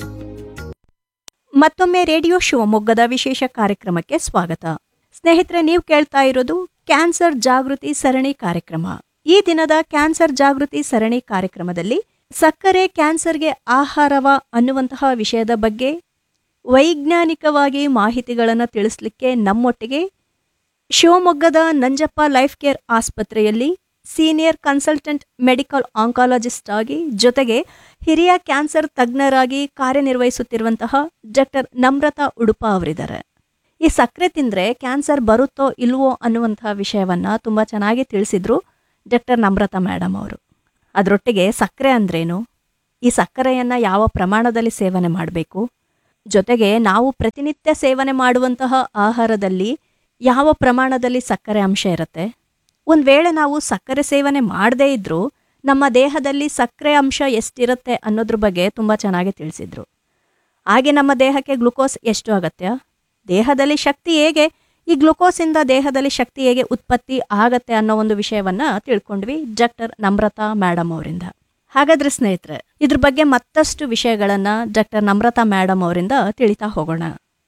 S5: ಮತ್ತೊಮ್ಮೆ ರೇಡಿಯೋ ಶಿವಮೊಗ್ಗದ ವಿಶೇಷ ಕಾರ್ಯಕ್ರಮಕ್ಕೆ ಸ್ವಾಗತ ಸ್ನೇಹಿತರೆ ನೀವು ಕೇಳ್ತಾ ಇರೋದು ಕ್ಯಾನ್ಸರ್ ಜಾಗೃತಿ ಸರಣಿ ಕಾರ್ಯಕ್ರಮ ಈ ದಿನದ ಕ್ಯಾನ್ಸರ್ ಜಾಗೃತಿ ಸರಣಿ ಕಾರ್ಯಕ್ರಮದಲ್ಲಿ ಸಕ್ಕರೆ ಕ್ಯಾನ್ಸರ್ಗೆ ಆಹಾರವ ಅನ್ನುವಂತಹ ವಿಷಯದ ಬಗ್ಗೆ ವೈಜ್ಞಾನಿಕವಾಗಿ ಮಾಹಿತಿಗಳನ್ನು ತಿಳಿಸ್ಲಿಕ್ಕೆ ನಮ್ಮೊಟ್ಟಿಗೆ ಶಿವಮೊಗ್ಗದ ನಂಜಪ್ಪ ಲೈಫ್ ಕೇರ್ ಆಸ್ಪತ್ರೆಯಲ್ಲಿ ಸೀನಿಯರ್ ಕನ್ಸಲ್ಟೆಂಟ್ ಮೆಡಿಕಲ್ ಆಂಕಾಲಜಿಸ್ಟ್ ಆಗಿ ಜೊತೆಗೆ ಹಿರಿಯ ಕ್ಯಾನ್ಸರ್ ತಜ್ಞರಾಗಿ ಕಾರ್ಯನಿರ್ವಹಿಸುತ್ತಿರುವಂತಹ ಡಾಕ್ಟರ್ ನಮ್ರತಾ ಉಡುಪ ಅವರಿದ್ದಾರೆ ಈ ಸಕ್ಕರೆ ತಿಂದರೆ ಕ್ಯಾನ್ಸರ್ ಬರುತ್ತೋ ಇಲ್ವೋ ಅನ್ನುವಂತಹ ವಿಷಯವನ್ನ ತುಂಬ ಚೆನ್ನಾಗಿ ತಿಳಿಸಿದ್ರು ಡಾಕ್ಟರ್ ನಮ್ರತಾ ಮೇಡಮ್ ಅವರು ಅದರೊಟ್ಟಿಗೆ ಸಕ್ಕರೆ ಅಂದ್ರೇನು ಈ ಸಕ್ಕರೆಯನ್ನು ಯಾವ ಪ್ರಮಾಣದಲ್ಲಿ ಸೇವನೆ ಮಾಡಬೇಕು ಜೊತೆಗೆ ನಾವು ಪ್ರತಿನಿತ್ಯ ಸೇವನೆ ಮಾಡುವಂತಹ ಆಹಾರದಲ್ಲಿ ಯಾವ ಪ್ರಮಾಣದಲ್ಲಿ ಸಕ್ಕರೆ ಅಂಶ ಇರುತ್ತೆ ಒಂದು ವೇಳೆ ನಾವು ಸಕ್ಕರೆ ಸೇವನೆ ಮಾಡದೇ ಇದ್ರೂ ನಮ್ಮ ದೇಹದಲ್ಲಿ ಸಕ್ಕರೆ ಅಂಶ ಎಷ್ಟಿರುತ್ತೆ ಅನ್ನೋದ್ರ ಬಗ್ಗೆ ತುಂಬ ಚೆನ್ನಾಗಿ ತಿಳಿಸಿದ್ರು ಹಾಗೆ ನಮ್ಮ ದೇಹಕ್ಕೆ ಗ್ಲುಕೋಸ್ ಎಷ್ಟು ಅಗತ್ಯ ದೇಹದಲ್ಲಿ ಶಕ್ತಿ ಹೇಗೆ ಈ ಗ್ಲುಕೋಸಿಂದ ದೇಹದಲ್ಲಿ ಶಕ್ತಿ ಹೇಗೆ ಉತ್ಪತ್ತಿ ಆಗತ್ತೆ ಅನ್ನೋ ಒಂದು ವಿಷಯವನ್ನ ತಿಳ್ಕೊಂಡ್ವಿ ಡಾಕ್ಟರ್ ನಮ್ರತಾ ಮೇಡಮ್ ಅವರಿಂದ ಹಾಗಾದ್ರೆ ಸ್ನೇಹಿತರೆ ಇದ್ರ ಬಗ್ಗೆ ಮತ್ತಷ್ಟು ವಿಷಯಗಳನ್ನ ಡಾಕ್ಟರ್ ನಮ್ರತಾ ಮೇಡಮ್ ಅವರಿಂದ ತಿಳಿತಾ ಹೋಗೋಣ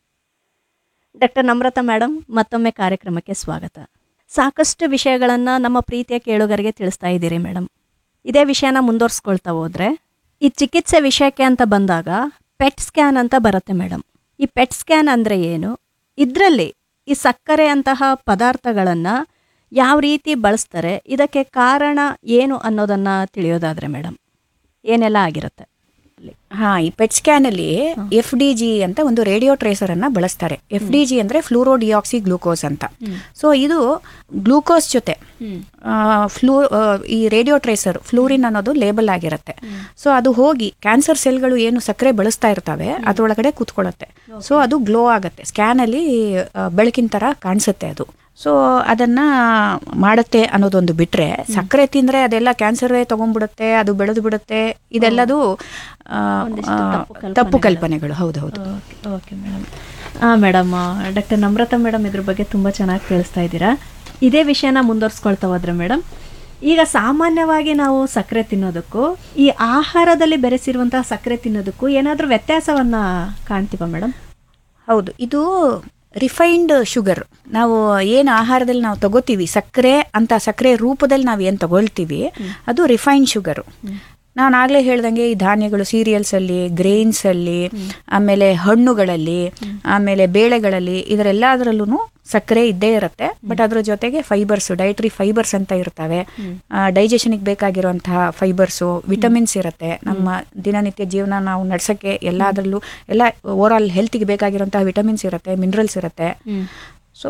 S5: ಡಾಕ್ಟರ್ ನಮ್ರತಾ ಮೇಡಮ್ ಮತ್ತೊಮ್ಮೆ ಕಾರ್ಯಕ್ರಮಕ್ಕೆ ಸ್ವಾಗತ ಸಾಕಷ್ಟು ವಿಷಯಗಳನ್ನು ನಮ್ಮ ಪ್ರೀತಿಯ ಕೇಳುಗರಿಗೆ ತಿಳಿಸ್ತಾ ಇದ್ದೀರಿ ಮೇಡಮ್ ಇದೇ ವಿಷಯನ ಮುಂದುವರ್ಸ್ಕೊಳ್ತಾ ಹೋದ್ರೆ ಈ ಚಿಕಿತ್ಸೆ ವಿಷಯಕ್ಕೆ ಅಂತ ಬಂದಾಗ ಪೆಟ್ ಸ್ಕ್ಯಾನ್ ಅಂತ ಬರುತ್ತೆ ಮೇಡಮ್ ಈ ಪೆಟ್ ಸ್ಕ್ಯಾನ್ ಅಂದರೆ ಏನು ಇದರಲ್ಲಿ ಈ ಸಕ್ಕರೆ ಅಂತಹ ಪದಾರ್ಥಗಳನ್ನು ಯಾವ ರೀತಿ ಬಳಸ್ತಾರೆ ಇದಕ್ಕೆ ಕಾರಣ ಏನು ಅನ್ನೋದನ್ನು ತಿಳಿಯೋದಾದರೆ ಮೇಡಮ್ ಏನೆಲ್ಲ ಆಗಿರುತ್ತೆ
S6: ಹಾ ಈ ಪೆಟ್ ಸ್ಕ್ಯಾನ್ ಅಲ್ಲಿ ಎಫ್ ಡಿ ಜಿ ಅಂತ ಒಂದು ರೇಡಿಯೋ ಟ್ರೇಸರ್ ಅನ್ನ ಬಳಸ್ತಾರೆ ಎಫ್ ಡಿ ಜಿ ಅಂದ್ರೆ ಫ್ಲೂರೋ ಡಿಯಾಕ್ಸಿ ಗ್ಲೂಕೋಸ್ ಅಂತ ಸೊ ಇದು ಗ್ಲೂಕೋಸ್ ಜೊತೆ ಆ, ಫ್ಲೂ ಆ, ಈ ರೇಡಿಯೋ ಟ್ರೇಸರ್ ಫ್ಲೂರಿನ್ ಅನ್ನೋದು ಲೇಬಲ್ ಆಗಿರುತ್ತೆ ಸೊ ಅದು ಹೋಗಿ ಕ್ಯಾನ್ಸರ್ ಸೆಲ್ಗಳು ಏನು ಸಕ್ಕರೆ ಬಳಸ್ತಾ ಇರ್ತವೆ ಅದರೊಳಗಡೆ ಕೂತ್ಕೊಳ್ಳುತ್ತೆ ಸೊ ಅದು ಗ್ಲೋ ಆಗುತ್ತೆ ಸ್ಕ್ಯಾನ್ ಅಲ್ಲಿ ಆ, ಬೆಳಕಿನ ತರ ಕಾಣಿಸುತ್ತೆ ಅದು ಸೊ ಅದನ್ನ ಮಾಡುತ್ತೆ ಅನ್ನೋದೊಂದು ಬಿಟ್ರೆ ಸಕ್ಕರೆ ತಿಂದ್ರೆ ಅದೆಲ್ಲ ಕ್ಯಾನ್ಸರೇ ತಗೊಂಡ್ಬಿಡುತ್ತೆ ಅದು ಬೆಳೆದು ಬಿಡುತ್ತೆ ಇದೆಲ್ಲದು ಆ,
S5: ಒಂದಿಷ್ಟು
S6: ಆ,
S5: ತಪ್ಪು ಕಲ್ಪನೆಗಳು.
S6: ತಪ್ಪು ಕಲ್ಪನೆಗಳು ಹೌದು ಹೌದು
S5: ಓಕೆ ಓಕೆ ಮೇಡಮ್ ಹಾಂ ಮೇಡಮ್ ಡಾಕ್ಟರ್ ನಮ್ರತಾ ಮೇಡಮ್ ಇದ್ರ ಬಗ್ಗೆ ತುಂಬ ಚೆನ್ನಾಗಿ ತಿಳಿಸ್ತಾ ಇದ್ದೀರಾ ಇದೇ ವಿಷಯನ ಮುಂದುವರ್ಸ್ಕೊಳ್ತಾ ಹೋದ್ರೆ ಮೇಡಮ್ ಈಗ ಸಾಮಾನ್ಯವಾಗಿ ನಾವು ಸಕ್ಕರೆ ತಿನ್ನೋದಕ್ಕೂ ಈ ಆಹಾರದಲ್ಲಿ ಬೆರೆಸಿರುವಂತಹ ಸಕ್ಕರೆ ತಿನ್ನೋದಕ್ಕೂ ಏನಾದರೂ ವ್ಯತ್ಯಾಸವನ್ನ ಕಾಣ್ತೀವ ಮೇಡಮ್
S6: ಹೌದು ಇದು ರಿಫೈನ್ಡ್ ಶುಗರ್ ನಾವು ಏನು ಆಹಾರದಲ್ಲಿ ನಾವು ತಗೋತೀವಿ ಸಕ್ಕರೆ ಅಂತ ಸಕ್ಕರೆ ರೂಪದಲ್ಲಿ ನಾವು ಏನು ತಗೊಳ್ತೀವಿ ಅದು ರಿಫೈನ್ಡ್ ಶುಗರು ನಾನು ಆಗಲೇ ಹೇಳ್ದಂಗೆ ಈ ಧಾನ್ಯಗಳು ಸೀರಿಯಲ್ಸ್ ಅಲ್ಲಿ ಗ್ರೇನ್ಸ್ ಅಲ್ಲಿ ಆಮೇಲೆ ಹಣ್ಣುಗಳಲ್ಲಿ ಆಮೇಲೆ ಬೇಳೆಗಳಲ್ಲಿ ಇದರೆಲ್ಲದರಲ್ಲೂ ಸಕ್ಕರೆ ಇದ್ದೇ ಇರುತ್ತೆ ಬಟ್ ಅದ್ರ ಜೊತೆಗೆ ಫೈಬರ್ಸ್ ಡೈಟ್ರಿ ಫೈಬರ್ಸ್ ಅಂತ ಇರ್ತವೆ ಡೈಜೆಷನ್ಗೆ ಬೇಕಾಗಿರುವಂತಹ ಫೈಬರ್ಸು ವಿಟಮಿನ್ಸ್ ಇರುತ್ತೆ ನಮ್ಮ ದಿನನಿತ್ಯ ಜೀವನ ನಾವು ನಡ್ಸಕ್ಕೆ ಎಲ್ಲದರಲ್ಲೂ ಎಲ್ಲ ಓವರ್ ಆಲ್ ಹೆಲ್ತ್ಗೆ ಬೇಕಾಗಿರುವಂತಹ ವಿಟಮಿನ್ಸ್ ಇರುತ್ತೆ ಮಿನರಲ್ಸ್ ಇರುತ್ತೆ ಸೊ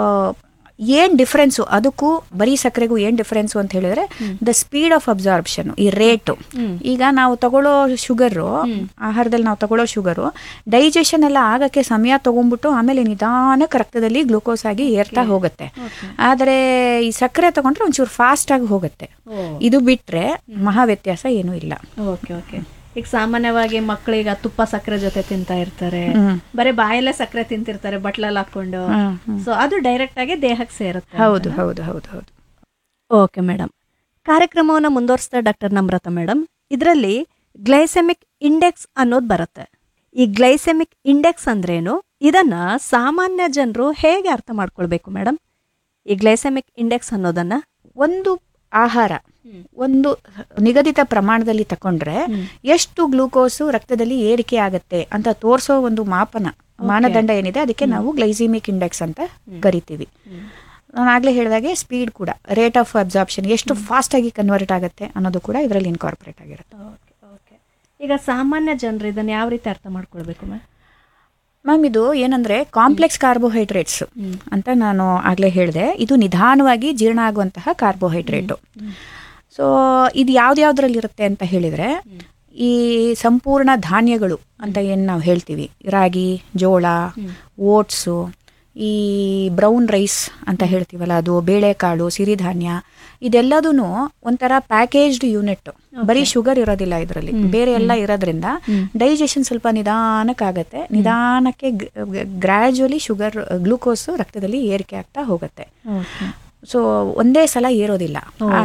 S6: ಏನ್ ಡಿಫ್ರೆನ್ಸು ಅದಕ್ಕೂ ಬರೀ ಸಕ್ಕರೆಗೂ ಏನ್ ಡಿಫ್ರೆನ್ಸು ಅಂತ ಹೇಳಿದ್ರೆ ದ ಸ್ಪೀಡ್ ಆಫ್ ಅಬ್ಸಾರ್ಬ್ಷನ್ ಈ ರೇಟು ಈಗ ನಾವು ತಗೊಳ್ಳೋ ಶುಗರು ಆಹಾರದಲ್ಲಿ ನಾವು ತಗೊಳ್ಳೋ ಶುಗರು ಡೈಜೆಷನ್ ಎಲ್ಲ ಆಗಕ್ಕೆ ಸಮಯ ತಗೊಂಡ್ಬಿಟ್ಟು ಆಮೇಲೆ ನಿಧಾನಕ್ಕೆ ರಕ್ತದಲ್ಲಿ ಗ್ಲೂಕೋಸ್ ಆಗಿ ಏರ್ತಾ ಹೋಗುತ್ತೆ ಆದರೆ ಈ ಸಕ್ಕರೆ ತಗೊಂಡ್ರೆ ಒಂಚೂರು ಫಾಸ್ಟ್ ಆಗಿ ಹೋಗುತ್ತೆ ಇದು ಬಿಟ್ರೆ ಮಹಾ ವ್ಯತ್ಯಾಸ ಏನೂ ಇಲ್ಲ
S5: ಓಕೆ ಓಕೆ ಈಗ ಸಾಮಾನ್ಯವಾಗಿ ಮಕ್ಕಳೀಗ ತುಪ್ಪ ಸಕ್ಕರೆ ಜೊತೆ ತಿಂತಾ ಇರ್ತಾರೆ ಬರೀ ಬಾಯಲ್ಲೇ ಸಕ್ಕರೆ ತಿಂತಿರ್ತಾರೆ ಬಟ್ಲಲ್ಲಿ ಹಾಕೊಂಡು ಸೊ ಅದು ಡೈರೆಕ್ಟ್ ಆಗಿ ದೇಹಕ್ಕೆ ಸೇರುತ್ತೆ
S6: ಹೌದು ಹೌದು ಹೌದು ಹೌದು
S5: ಓಕೆ ಮೇಡಮ್ ಕಾರ್ಯಕ್ರಮವನ್ನು ಮುಂದುವರಿಸ್ತಾ ಡಾಕ್ಟರ್ ನಮ್ರತಾ ಮೇಡಮ್ ಇದರಲ್ಲಿ ಗ್ಲೈಸೆಮಿಕ್ ಇಂಡೆಕ್ಸ್ ಅನ್ನೋದು ಬರುತ್ತೆ ಈ ಗ್ಲೈಸೆಮಿಕ್ ಇಂಡೆಕ್ಸ್ ಅಂದ್ರೇನು ಇದನ್ನ ಸಾಮಾನ್ಯ ಜನರು ಹೇಗೆ ಅರ್ಥ ಮಾಡ್ಕೊಳ್ಬೇಕು ಮೇಡಮ್ ಈ ಗ್ಲೈಸೆಮಿಕ್ ಇಂಡೆಕ್ಸ್ ಅನ್ನೋದನ್ನ
S6: ಒಂದು ಆಹಾರ ಒಂದು ನಿಗದಿತ ಪ್ರಮಾಣದಲ್ಲಿ ತಕೊಂಡ್ರೆ ಎಷ್ಟು ಗ್ಲೂಕೋಸು ರಕ್ತದಲ್ಲಿ ಏರಿಕೆ ಆಗತ್ತೆ ಅಂತ ತೋರಿಸೋ ಒಂದು ಮಾಪನ ಮಾನದಂಡ ಏನಿದೆ ಅದಕ್ಕೆ ನಾವು ಗ್ಲೈಸಿಮಿಕ್ ಇಂಡೆಕ್ಸ್ ಅಂತ ಕರಿತೀವಿ ನಾನು ಆಗ್ಲೇ ಹೇಳಿದಾಗೆ ಸ್ಪೀಡ್ ಕೂಡ ರೇಟ್ ಆಫ್ ಅಬ್ಸಾರ್ಪ್ಷನ್ ಎಷ್ಟು ಫಾಸ್ಟ್ ಆಗಿ ಕನ್ವರ್ಟ್ ಆಗುತ್ತೆ ಅನ್ನೋದು ಕೂಡ ಇದರಲ್ಲಿ ಇನ್ಕಾರ್ಪೊರೇಟ್ ಆಗಿರುತ್ತೆ
S5: ಓಕೆ ಓಕೆ ಈಗ ಸಾಮಾನ್ಯ ಜನರು ಇದನ್ನ ಯಾವ ರೀತಿ ಅರ್ಥ ಮಾಡ್ಕೊಳ್ಬೇಕು ಮ್ಯಾಮ್
S6: ಮ್ಯಾಮ್ ಇದು ಏನಂದ್ರೆ ಕಾಂಪ್ಲೆಕ್ಸ್ ಕಾರ್ಬೋಹೈಡ್ರೇಟ್ಸ್ ಅಂತ ನಾನು ಆಗ್ಲೇ ಹೇಳಿದೆ ಇದು ನಿಧಾನವಾಗಿ ಜೀರ್ಣ ಆಗುವಂತಹ ಕಾರ್ಬೋಹೈಡ್ರೇಟು ಸೊ ಇದು ಯಾವ್ದ್ಯಾವ್ದ್ರಲ್ಲಿ ಇರುತ್ತೆ ಅಂತ ಹೇಳಿದ್ರೆ ಈ ಸಂಪೂರ್ಣ ಧಾನ್ಯಗಳು ಅಂತ ಏನು ನಾವು ಹೇಳ್ತೀವಿ ರಾಗಿ ಜೋಳ ಓಟ್ಸು ಈ ಬ್ರೌನ್ ರೈಸ್ ಅಂತ ಹೇಳ್ತೀವಲ್ಲ ಅದು ಬೇಳೆಕಾಳು ಸಿರಿಧಾನ್ಯ ಇದೆಲ್ಲದೂ ಒಂಥರ ಪ್ಯಾಕೇಜ್ಡ್ ಯೂನಿಟ್ ಬರೀ ಶುಗರ್ ಇರೋದಿಲ್ಲ ಇದರಲ್ಲಿ ಬೇರೆ ಎಲ್ಲ ಇರೋದ್ರಿಂದ ಡೈಜೆಷನ್ ಸ್ವಲ್ಪ ನಿಧಾನಕ್ಕಾಗತ್ತೆ ನಿಧಾನಕ್ಕೆ ಗ್ರ್ಯಾಜುವಲಿ ಶುಗರ್ ಗ್ಲೂಕೋಸ್ ರಕ್ತದಲ್ಲಿ ಏರಿಕೆ ಆಗ್ತಾ ಹೋಗುತ್ತೆ
S5: ಓಕೆ
S6: ಸೊ ಒಂದೇ ಸಲ ಏರೋದಿಲ್ಲ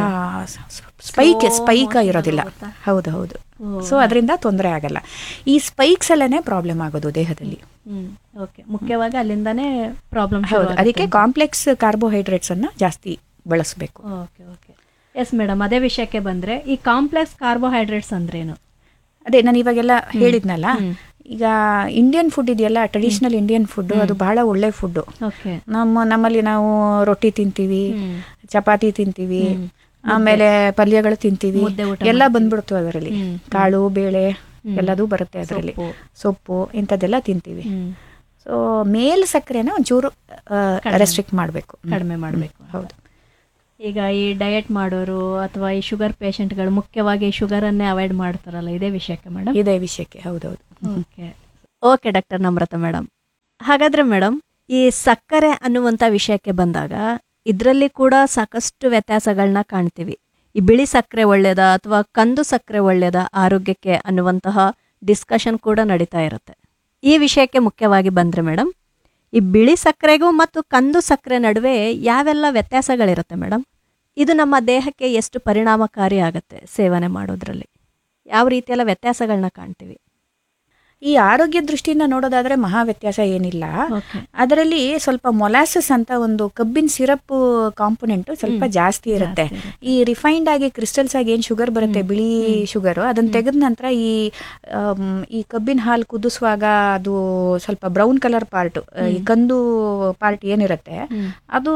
S6: ಸ್ಪೈಕ್ ಸ್ಪೈಕ್ ಇರೋದಿಲ್ಲ ಹೌದು ಹೌದು ಸೊ ಅದರಿಂದ ತೊಂದರೆ ಆಗಲ್ಲ ಈ ಸ್ಪೈಕ್ಸ್ ಅಲ್ಲೇ ಪ್ರಾಬ್ಲಮ್ ಆಗೋದು ದೇಹದಲ್ಲಿ
S5: ಹ್ಮ್ ಓಕೆ ಮುಖ್ಯವಾಗಿ ಅಲ್ಲಿಂದಾನೇ ಪ್ರಾಬ್ಲಮ್
S6: ಹೌದು ಅದಕ್ಕೆ ಕಾಂಪ್ಲೆಕ್ಸ್ ಕಾರ್ಬೋಹೈಡ್ರೇಟ್ಸ್ ಅನ್ನ ಜಾಸ್ತಿ ಬಳಸಬೇಕು
S5: ಓಕೆ ಓಕೆ ಎಸ್ ಮೇಡಮ್ ಅದೇ ವಿಷಯಕ್ಕೆ ಬಂದ್ರೆ ಈ ಕಾಂಪ್ಲೆಕ್ಸ್ ಕಾರ್ಬೋಹೈಡ್ರೇಟ್ಸ್ ಅಂದ್ರೇನು
S6: ಅದೇ ನಾನು ಇವಾಗೆಲ್ಲ ಹೇಳಿದ್ನಲ್ಲ ಈಗ ಇಂಡಿಯನ್ ಫುಡ್ ಇದೆಯಲ್ಲ ಟ್ರೆಡಿಷನಲ್ ಇಂಡಿಯನ್ ಫುಡ್ ಅದು ಬಹಳ ಒಳ್ಳೆ ಫುಡ್
S5: ಓಕೆ
S6: ನಮ್ಮ ನಮ್ಮಲ್ಲಿ ನಾವು ರೊಟ್ಟಿ ತಿಂತೀವಿ ಚಪಾತಿ ತಿಂತೀವಿ ಆಮೇಲೆ ಪಲ್ಯಗಳು ತಿಂತೀವಿ
S5: ಮುದ್ದೆ ಊಟ
S6: ಎಲ್ಲ ಬಂದ್ಬಿಡ್ತು ಅದರಲ್ಲಿ ಕಾಳು ಬೇಳೆ ಎಲ್ಲದೂ ಬರುತ್ತೆ ಅದರಲ್ಲಿ ಸೊಪ್ಪು ಇಂಥದ್ದೆಲ್ಲ ತಿಂತೀವಿ ಸೊ ಮೇಲ್ ಸಕ್ಕರೆನ ಒಂಚೂರು ರೆಸ್ಟ್ರಿಕ್ಟ್ ಮಾಡಬೇಕು
S5: ಕಡಿಮೆ ಮಾಡಬೇಕು
S6: ಹೌದು
S5: ಈಗ ಈ ಡಯಟ್ ಮಾಡೋರು ಅಥವಾ ಈ ಶುಗರ್ ಪೇಷಂಟ್ಗಳು ಮುಖ್ಯವಾಗಿ ಶುಗರನ್ನೇ ಅವಾಯ್ಡ್ ಮಾಡ್ತಾರಲ್ಲ ಇದೇ ವಿಷಯಕ್ಕೆ ಮೇಡಮ್
S6: ಇದೇ ವಿಷಯಕ್ಕೆ ಹೌದೌದು
S5: okay okay doctor Namrata madam ಹಾಗಾದ್ರೆ ಮೇಡಮ್ ಈ ಸಕ್ಕರೆ ಅನ್ನುವಂಥ ವಿಷಯಕ್ಕೆ ಬಂದಾಗ ಇದರಲ್ಲಿ ಕೂಡ ಸಾಕಷ್ಟು ವ್ಯತ್ಯಾಸಗಳನ್ನ ಕಾಣ್ತೀವಿ ಈ ಬಿಳಿ ಸಕ್ಕರೆ ಒಳ್ಳೆಯದಾ ಅಥವಾ ಕಂದು ಸಕ್ಕರೆ ಒಳ್ಳೆಯದಾ ಆರೋಗ್ಯಕ್ಕೆ ಅನ್ನುವಂತಹ ಡಿಸ್ಕಷನ್ ಕೂಡ ನಡೀತಾ ಇರುತ್ತೆ ಈ ವಿಷಯಕ್ಕೆ ಮುಖ್ಯವಾಗಿ ಬಂದರೆ ಮೇಡಮ್ ಈ ಬಿಳಿ ಸಕ್ಕರೆಗೂ ಮತ್ತು ಕಂದು ಸಕ್ಕರೆ ನಡುವೆ ಯಾವೆಲ್ಲ ವ್ಯತ್ಯಾಸಗಳಿರುತ್ತೆ ಮೇಡಮ್ ಇದು ನಮ್ಮ ದೇಹಕ್ಕೆ ಎಷ್ಟು ಪರಿಣಾಮಕಾರಿ ಆಗುತ್ತೆ ಸೇವನೆ ಮಾಡೋದ್ರಲ್ಲಿ ಯಾವ ರೀತಿಯೆಲ್ಲ ವ್ಯತ್ಯಾಸಗಳನ್ನ ಕಾಣ್ತೀವಿ
S6: ಈ ಆರೋಗ್ಯ ದೃಷ್ಟಿಯಿಂದ ನೋಡೋದಾದ್ರೆ ಮಹಾ ವ್ಯತ್ಯಾಸ ಏನಿಲ್ಲ
S5: ಓಕೆ
S6: ಅದರಲ್ಲಿ ಸ್ವಲ್ಪ ಮೊಲಾಸಸ್ ಅಂತ ಒಂದು ಕಬ್ಬಿನ ಸಿರಪ್ ಕಾಂಪೊನೆಂಟ್ ಸ್ವಲ್ಪ ಜಾಸ್ತಿ ಇರುತ್ತೆ ಈ ರಿಫೈನ್ಡ್ ಆಗಿ ಕ್ರಿಸ್ಟಲ್ಸ್ ಆಗಿ ಏನ್ ಶುಗರ್ ಬರುತ್ತೆ ಬಿಳಿ ಶುಗರ್ ಅದನ್ನ ತೆಗೆದ ನಂತರ ಈ ಆಮ್, ಈ ಕಬ್ಬಿನ ಹಾಲು ಕುದಿಸುವಾಗ ಅದು ಸ್ವಲ್ಪ ಬ್ರೌನ್ ಕಲರ್ ಪಾರ್ಟ್ ಈ ಕಂದು ಪಾರ್ಟ್ ಏನಿರುತ್ತೆ ಅದು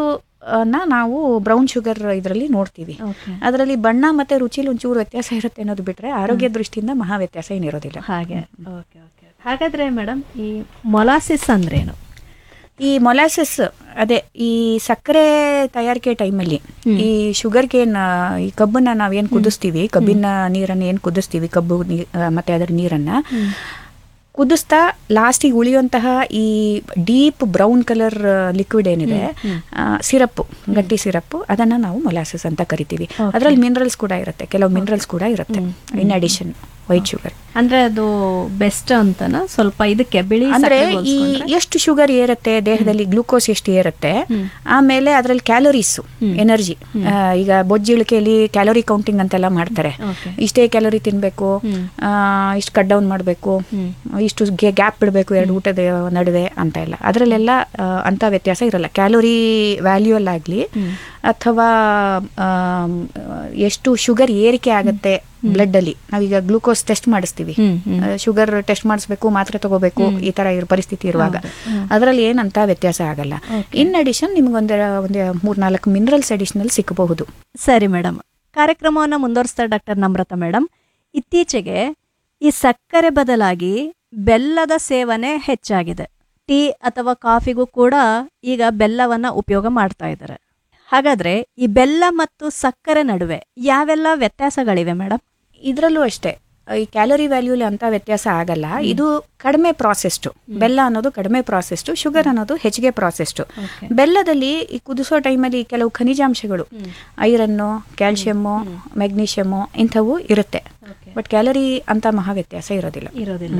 S6: ಅನ್ನ ನಾವು ಬ್ರೌನ್ ಶುಗರ್ ಇದರಲ್ಲಿ ನೋಡ್ತೀವಿ
S5: ಓಕೆ
S6: ಅದರಲ್ಲಿ ಬಣ್ಣ ಮತ್ತೆ ರುಚಿಲಿ ಒಂಚೂರು ವ್ಯತ್ಯಾಸ ಇರುತ್ತೆ ಅನ್ನೋದು ಬಿಟ್ರೆ ಆರೋಗ್ಯ ದೃಷ್ಟಿಯಿಂದ ಮಹಾ ವ್ಯತ್ಯಾಸ ಏನಿರೋದಿಲ್ಲ
S5: ಹಾಗೆ ಓಕೆ ಓಕೆ ಹಾಗಾದ್ರೆ ಮೇಡಮ್ ಈ ಮೊಲಾಸಿಸ್ ಅಂದ್ರೇನು
S6: ಈ ಮೊಲಾಸಸ್ ಅದೇ ಈ ಸಕ್ಕರೆ ತಯಾರಿಕೆ ಟೈಮಲ್ಲಿ ಈ ಶುಗರ್ ಕೇನ್ ಈ ಕಬ್ಬನ್ನ ನಾವೇನ್ ಕುದಿಸ್ತೀವಿ ಕಬ್ಬಿನ ನೀರನ್ನ ಏನ್ ಕುದಿಸ್ತೀವಿ ಕಬ್ಬು ನೀ- ಆ, ಮತ್ತೆ ಅದರ ನೀರನ್ನ ಕುದಿಸ್ತಾ ಲಾಸ್ಟಿಗೆ ಉಳಿಯುವಂತಹ ಈ ಡೀಪ್ ಬ್ರೌನ್ ಕಲರ್ ಲಿಕ್ವಿಡ್ ಏನಿದೆ ಸಿರಪ್ ಗಟ್ಟಿ ಸಿರಪ್ ಅದನ್ನ ನಾವು ಮೊಲಾಸಸ್ ಅಂತ ಕರಿತೀವಿ ಅದರಲ್ಲಿ ಮಿನರಲ್ಸ್ ಕೂಡ ಇರುತ್ತೆ ಕೆಲವು ಮಿನರಲ್ಸ್ ಕೂಡ ಇರುತ್ತೆ ಇನ್ ಅಡಿಷನ್ ವೈಟ್ ಶುಗರ್
S5: ಅಂದ್ರೆ ಅದು ಬೆಸ್ಟ್ ಅಂತನ ಸ್ವಲ್ಪ ಇದಕ್ಕೆ ಬಿಳಿ
S6: ಅಂದ್ರೆ
S5: ಸಕ್ಕರೆಗೆ
S6: ಈ
S5: ಹೋಲ್ಸ್ಕೊಂಡ್ರೆ?
S6: ಎಷ್ಟು ಶುಗರ್ ಏರುತ್ತೆ ದೇಹದಲ್ಲಿ ಗ್ಲೂಕೋಸ್ ಎಷ್ಟು ಏರುತ್ತೆ ಆಮೇಲೆ ಅದ್ರಲ್ಲಿ ಕ್ಯಾಲೋರೀಸ್ ಎನರ್ಜಿ ಈಗ ಬೊಜ್ಜಿಳಿಕೆಯಲ್ಲಿ ಕ್ಯಾಲೋರಿ ಕೌಂಟಿಂಗ್ ಅಂತೆಲ್ಲ ಮಾಡ್ತಾರೆ
S5: Okay.
S6: ಇಷ್ಟೇ ಕ್ಯಾಲೋರಿ ತಿನ್ಬೇಕು ಆ, ಇಷ್ಟು ಕಟ್ ಡೌನ್ ಮಾಡಬೇಕು ಇಷ್ಟು ಗ್ಯಾಪ್ ಬಿಡಬೇಕು ಎರಡು ಊಟದ ನಡುವೆ ಅಂತ ಎಲ್ಲ ಅದರಲ್ಲೆಲ್ಲ ಆ, ಅಂತ ವ್ಯತ್ಯಾಸ ಇರಲ್ಲ ಕ್ಯಾಲೋರಿ ವ್ಯಾಲ್ಯೂ ಅಲ್ಲಾಗ್ಲಿ ಅಥವಾ ಆಮ್, ಎಷ್ಟು ಶುಗರ್ ಏರಿಕೆ ಆಗುತ್ತೆ ಬ್ಲಡ್ ಅಲ್ಲಿ ನಾವೀಗ ಗ್ಲೂಕೋಸ್ ಟೆಸ್ಟ್ ಮಾಡಿಸ್ತೀವಿ ಶುಗರ್ ಟೆಸ್ಟ್ ಮಾಡಿಸ್ಬೇಕು ಮಾತ್ರೆ ತಗೋಬೇಕು ಈ ತರ ಇರೋ ಪರಿಸ್ಥಿತಿ ಇರುವಾಗ ಅದರಲ್ಲಿ ಏನಂತ ವ್ಯತ್ಯಾಸ ಆಗಲ್ಲ ಇನ್ ಅಡಿಷನ್ ನಿಮ್ಗೊಂದು ಒಂದು ಮೂರ್ನಾಲ್ಕು ಮಿನರಲ್ಸ್ ಅಡಿಷನಲ್ ಸಿಕ್ಕಬಹುದು
S5: ಸರಿ ಮೇಡಮ್ ಕಾರ್ಯಕ್ರಮವನ್ನು ಮುಂದುವರಿಸ್ತಾ ಡಾಕ್ಟರ್ ನಮ್ರತ ಮೇಡಮ್ ಇತ್ತೀಚೆಗೆ ಈ ಸಕ್ಕರೆ ಬದಲಾಗಿ ಬೆಲ್ಲದ ಸೇವನೆ ಹೆಚ್ಚಾಗಿದೆ ಟೀ ಅಥವಾ ಕಾಫಿಗೂ ಕೂಡ ಈಗ ಬೆಲ್ಲವನ್ನ ಉಪಯೋಗ ಮಾಡ್ತಾ ಇದ್ದಾರೆ ಹಾಗಾದ್ರೆ ಈ ಬೆಲ್ಲ ಮತ್ತು ಸಕ್ಕರೆ ನಡುವೆ ಯಾವೆಲ್ಲ ವ್ಯತ್ಯಾಸಗಳಿವೆ ಮೇಡಮ್
S6: ಇದರಲ್ಲೂ ಅಷ್ಟೇ ಈ ಕ್ಯಾಲೋರಿ ವ್ಯಾಲ್ಯೂಲಿ ಅಂತ ವ್ಯತ್ಯಾಸ ಆಗಲ್ಲ ಇದು ಕಡಿಮೆ ಪ್ರಾಸೆಸ್ಟು ಬೆಲ್ಲ ಅನ್ನೋದು ಕಡಿಮೆ ಪ್ರಾಸೆಸ್ಟು ಶುಗರ್ ಅನ್ನೋದು ಹೆಚ್ಚಿಗೆ ಪ್ರಾಸೆಸ್ಟು ಬೆಲ್ಲದಲ್ಲಿ ಈ ಕುದಿಸೋ ಟೈಮಲ್ಲಿ ಕೆಲವು ಖನಿಜಾಂಶಗಳು ಐರನ್ನು ಕ್ಯಾಲ್ಶಿಯಮ್ಮು ಮೆಗ್ನೀಷಿಯಮ್ಮು ಇಂಥವು ಇರುತ್ತೆ ಬಟ್ ಕ್ಯಾಲರಿ ಅಂತ ಮಹಾ ವ್ಯತ್ಯಾಸ ಇರೋದಿಲ್ಲ
S5: ಇರೋದಿಲ್ಲ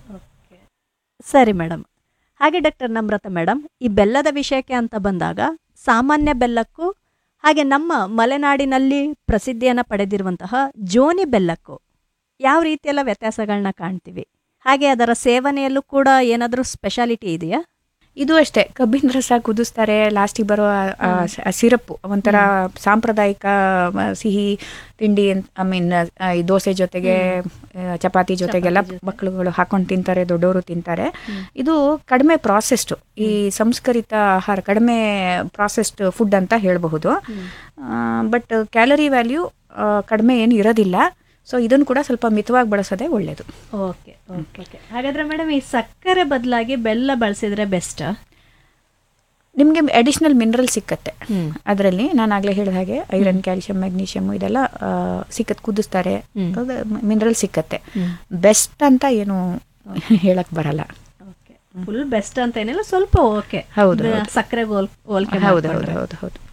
S5: ಸರಿ ಮೇಡಮ್ ಹಾಗೆ ಡಾಕ್ಟರ್ ನಮ್ರತ ಮೇಡಮ್ ಈ ಬೆಲ್ಲದ ವಿಷಯಕ್ಕೆ ಅಂತ ಬಂದಾಗ ಸಾಮಾನ್ಯ ಬೆಲ್ಲಕ್ಕೂ ಹಾಗೆ ನಮ್ಮ ಮಲೆನಾಡಿನಲ್ಲಿ ಪ್ರಸಿದ್ಧಿಯನ್ನು ಪಡೆದಿರುವಂತಹ ಜೋನಿ ಬೆಲ್ಲಕ್ಕೂ ಯಾವ ರೀತಿಯೆಲ್ಲ ವ್ಯತ್ಯಾಸಗಳನ್ನ ಕಾಣ್ತೀವಿ ಹಾಗೆ ಅದರ ಸೇವನೆಯಲ್ಲೂ ಕೂಡ ಏನಾದರೂ ಸ್ಪೆಷಾಲಿಟಿ ಇದೆಯಾ
S6: ಇದು ಅಷ್ಟೇ ಕಬ್ಬಿನ ರಸ ಕುದಿಸ್ತಾರೆ ಲಾಸ್ಟಿಗೆ ಬರೋ ಸಿರಪ್ ಒಂಥರ ಸಾಂಪ್ರದಾಯಿಕ ಆ, ಸಿಹಿ ತಿಂಡಿ ಐ ಮೀನ್ ಈ ದೋಸೆ ಜೊತೆಗೆ ಆ, ಚಪಾತಿ ಜೊತೆಗೆಲ್ಲ ಮಕ್ಕಳುಗಳು ಹಾಕೊಂಡು ತಿಂತಾರೆ ದೊಡ್ಡವರು ತಿಂತಾರೆ ಇದು ಕಡಿಮೆ ಪ್ರಾಸೆಸ್ಡ್ ಈ ಸಂಸ್ಕರಿತ ಆಹಾರ ಕಡಿಮೆ ಪ್ರಾಸೆಸ್ಡ್ ಫುಡ್ ಅಂತ ಹೇಳಬಹುದು ಬಟ್ ಕ್ಯಾಲರಿ ವ್ಯಾಲ್ಯೂ ಕಡಿಮೆ ಏನು ಇರೋದಿಲ್ಲ ಸೊ ಇದನ್ನು ಕೂಡ ಸ್ವಲ್ಪ ಮಿತವಾಗಿ ಬಳಸೋದೇ ಒಳ್ಳೆಯದು
S5: ಓಕೆ ಓಕೆ ಓಕೆ ಹಾಗಾದ್ರೆ ಮೇಡಮ್ ಈ ಸಕ್ಕರೆ ಬದಲಾಗಿ ಬೆಲ್ಲ ಬಳಸಿದ್ರೆ ಬೆಸ್ಟ್
S6: ನಿಮಗೆ ಅಡಿಷನಲ್ ಮಿನರಲ್ ಸಿಕ್ಕತ್ತೆ ಅದರಲ್ಲಿ ನಾನು ಆಗಲೇ ಹೇಳಿದ ಹಾಗೆ ಐರನ್ ಕ್ಯಾಲ್ಸಿಯಂ ಮೆಗ್ನೀಷಿಯಮ್ ಇದೆಲ್ಲ ಆ, ಸಿಕ್ಕತ್ ಕುದಿಸ್ತಾರೆ ಮಿನರಲ್ ಸಿಕ್ಕತ್ತೆ ಬೆಸ್ಟ್ ಅಂತ ಏನು ಹೇಳಕ್ ಬರಲ್ಲ
S5: ಓಕೆ ಫುಲ್ ಬೆಸ್ಟ್ ಅಂತ ಏನಿಲ್ಲ ಸ್ವಲ್ಪ ಓಕೆ
S6: ಹೌದು,
S5: ಸಕ್ಕರೆ ಹೋಲ್ ಹೋಲಿಕೆ
S6: ಹೌದು ಹೌದು
S5: ಮಾಡ್ಕೊಂಡ್ರೆ.
S6: ಹೌದು ಹೌದು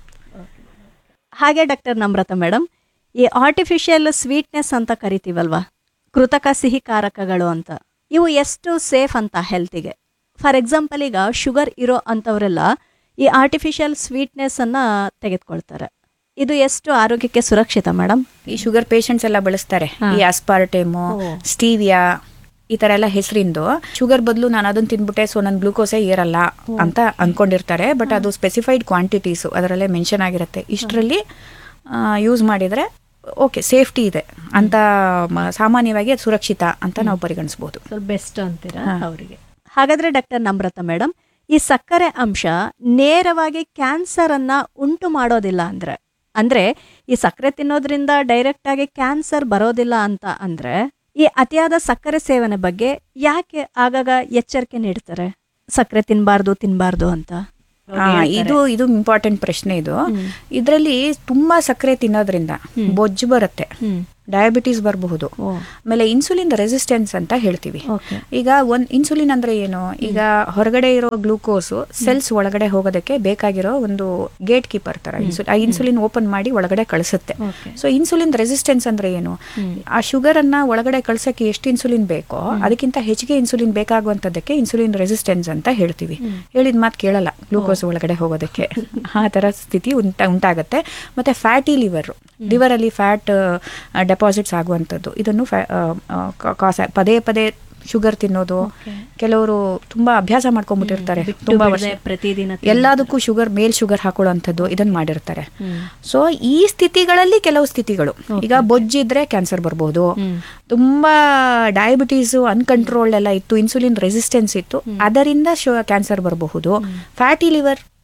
S5: ಹಾಗೆ ಡಾಕ್ಟರ್ ನಮ್ರತ ಮೇಡಮ್ ಈ ಆರ್ಟಿಫಿಷಿಯಲ್ ಸ್ವೀಟ್ನೆಸ್ ಅಂತ ಕರಿತೀವಲ್ವಾ ಕೃತಕ ಸಿಹಿ ಕಾರಕಗಳು ಅಂತ ಇವು ಎಷ್ಟು ಸೇಫ್ ಅಂತ ಹೆಲ್ತಿಗೆ ಫಾರ್ ಎಕ್ಸಾಂಪಲ್ ಈಗ ಶುಗರ್ ಇರೋ ಅಂಥವರೆಲ್ಲ ಈ ಆರ್ಟಿಫಿಷಿಯಲ್ ಸ್ವೀಟ್ನೆಸ್ ಅನ್ನ ತೆಗೆದುಕೊಳ್ತಾರೆ ಇದು ಎಷ್ಟು ಆರೋಗ್ಯಕ್ಕೆ ಸುರಕ್ಷಿತ ಮೇಡಮ್
S6: ಈ ಶುಗರ್ ಪೇಷಂಟ್ಸ್ ಎಲ್ಲ ಬಳಸ್ತಾರೆ ಈ ಆಸ್ಪಾರ್ಟೇಮು ಸ್ಟೀವಿಯಾ ಈ ತರ ಎಲ್ಲ ಹೆಸರಿಂದು ಶುಗರ್ ಬದಲು ನಾನು ಅದನ್ನ ತಿನ್ಬಿಟ್ಟೆ ಸೊ ನನ್ನ ಗ್ಲೂಕೋಸೇ ಏರಲ್ಲ ಅಂತ ಅನ್ಕೊಂಡಿರ್ತಾರೆ ಬಟ್ ಅದು ಸ್ಪೆಸಿಫೈಡ್ ಕ್ವಾಂಟಿಟೀಸು ಅದರಲ್ಲೇ ಮೆನ್ಷನ್ ಆಗಿರುತ್ತೆ ಇಷ್ಟರಲ್ಲಿ ಯೂಸ್ ಮಾಡಿದ್ರೆ ಓಕೆ ಸೇಫ್ಟಿ ಇದೆ ಅಂತ ಮ- ಸಾಮಾನ್ಯವಾಗಿ ಅದು ಸುರಕ್ಷಿತ ಅಂತ ನಾವು ಪರಿಗಣಿಸ್ಬೋದು
S5: ಸ್ವಲ್ಪ ಬೆಸ್ಟ್ ಅಂತೀರಾ ಅವರಿಗೆ ಹಾಗಾದ್ರೆ ಡಾಕ್ಟರ್ ನಮ್ರತ ಮೇಡಮ್ ಈ ಸಕ್ಕರೆ ಅಂಶ ನೇರವಾಗಿ ಕ್ಯಾನ್ಸರ್ ಅನ್ನ ಉಂಟು ಮಾಡೋದಿಲ್ಲ ಅಂದ್ರೆ ಅಂದ್ರೆ ಈ ಸಕ್ಕರೆ ತಿನ್ನೋದ್ರಿಂದ ಡೈರೆಕ್ಟ್ ಆಗಿ ಕ್ಯಾನ್ಸರ್ ಬರೋದಿಲ್ಲ ಅಂತ ಅಂದ್ರೆ ಈ ಅತಿಯಾದ ಸಕ್ಕರೆ ಸೇವನೆ ಬಗ್ಗೆ ಯಾಕೆ ಆಗಾಗ ಎಚ್ಚರಿಕೆ ನೀಡ್ತಾರೆ ಸಕ್ಕರೆ ತಿನ್ಬಾರ್ದು ತಿನ್ಬಾರ್ದು ಅಂತ
S6: ಆ, ಇದು ಇದು ಇಂಪಾರ್ಟೆಂಟ್ ಪ್ರಶ್ನೆ ಇದು ಇದರಲ್ಲಿ ತುಂಬಾ ಸಕ್ಕರೆ ತಿನ್ನೋದ್ರಿಂದ ಬೊಜ್ಜು ಬರುತ್ತೆ ಡಯಾಬಿಟೀಸ್ ಬರಬಹುದು ಆಮೇಲೆ ಇನ್ಸುಲಿನ್ ರೆಸಿಸ್ಟೆನ್ಸ್ ಅಂತ ಹೇಳ್ತೀವಿ
S5: Okay.
S6: ಈಗ ಒಂದ್ ಇನ್ಸುಲಿನ್ ಅಂದ್ರೆ ಏನು ಈಗ ಹೊರಗಡೆ ಇರೋ ಗ್ಲೂಕೋಸ್ ಸೆಲ್ಸ್ ಒಳಗಡೆ ಹೋಗೋದಕ್ಕೆ ಬೇಕಾಗಿರೋ ಒಂದು ಗೇಟ್ ಕೀಪರ್ ತರ ಇನ್ಸುಲಿನ್ ಆ ಇನ್ಸುಲಿನ್ ಓಪನ್ ಮಾಡಿ ಒಳಗಡೆ ಕಳಿಸುತ್ತೆ ಸೊ ಇನ್ಸುಲಿನ್ ರೆಸಿಸ್ಟೆನ್ಸ್ ಅಂದ್ರೆ ಏನು ಆ ಶುಗರ್ ಅನ್ನ ಒಳಗಡೆ ಕಳ್ಸಕ್ಕೆ ಎಷ್ಟು ಇನ್ಸುಲಿನ್ ಬೇಕೋ ಅದಕ್ಕಿಂತ ಹೆಚ್ಚಿಗೆ ಇನ್ಸುಲಿನ್ ಬೇಕಾಗುವಂತದಕ್ಕೆ ಇನ್ಸುಲಿನ್ ರೆಸಿಸ್ಟೆನ್ಸ್ ಅಂತ ಹೇಳ್ತೀವಿ ಹೇಳಿದ ಮಾತು ಕೇಳಲ್ಲ ಗ್ಲೂಕೋಸ್ ಒಳಗಡೆ ಹೋಗೋದಕ್ಕೆ ಆ ತರ ಸ್ಥಿತಿ ಉಂಟ ಉಂಟಾಗತ್ತೆ ಮತ್ತೆ ಫ್ಯಾಟಿ ಲಿವರ್ ಲಿವರ್ ಅಲ್ಲಿ ಫ್ಯಾಟ್ ಡೆಪಾಸಿಟ್ಸ್ ಆಗುವಂಥದ್ದು ಇದನ್ನು ಫ್ಯಾ- ಆ, ಆ, ಕಾ- ಕಾಸ ಪದೇ ಪದೇ ಶುಗರ್ ತಿನ್ನೋದು ಕೆಲವರು ತುಂಬಾ ಅಭ್ಯಾಸ ಮಾಡ್ಕೊಂಡ್ಬಿಟ್ಟಿರ್ತಾರೆ ತುಂಬಾ ವರ್ಷ
S5: ಬಿಡದೆ ಪ್ರತಿದಿನ
S6: ಎಲ್ಲದಕ್ಕೂ ಶುಗರ್ ಮೇಲ್ ಶುಗರ್ ಹಾಕೊಳ್ಳುವಂಥದ್ದು ಇದನ್ನ ಮಾಡಿರ್ತಾರೆ ಸೊ ಈ ಸ್ಥಿತಿಗಳಲ್ಲಿ ಕೆಲವು ಸ್ಥಿತಿಗಳು ಈಗ ಬೊಜ್ಜಿದ್ರೆ ಕ್ಯಾನ್ಸರ್ ಬರ್ಬೋದು ತುಂಬಾ ಡಯಾಬಿಟೀಸ್ ಅನ್ಕಂಟ್ರೋಲ್ಡ್ ಎಲ್ಲ ಇತ್ತು ಇನ್ಸುಲಿನ್ ರೆಸಿಸ್ಟೆನ್ಸ್ ಇತ್ತು ಅದರಿಂದ ಕ್ಯಾನ್ಸರ್ ಬರಬಹುದು ಫ್ಯಾಟಿ ಲಿವರ್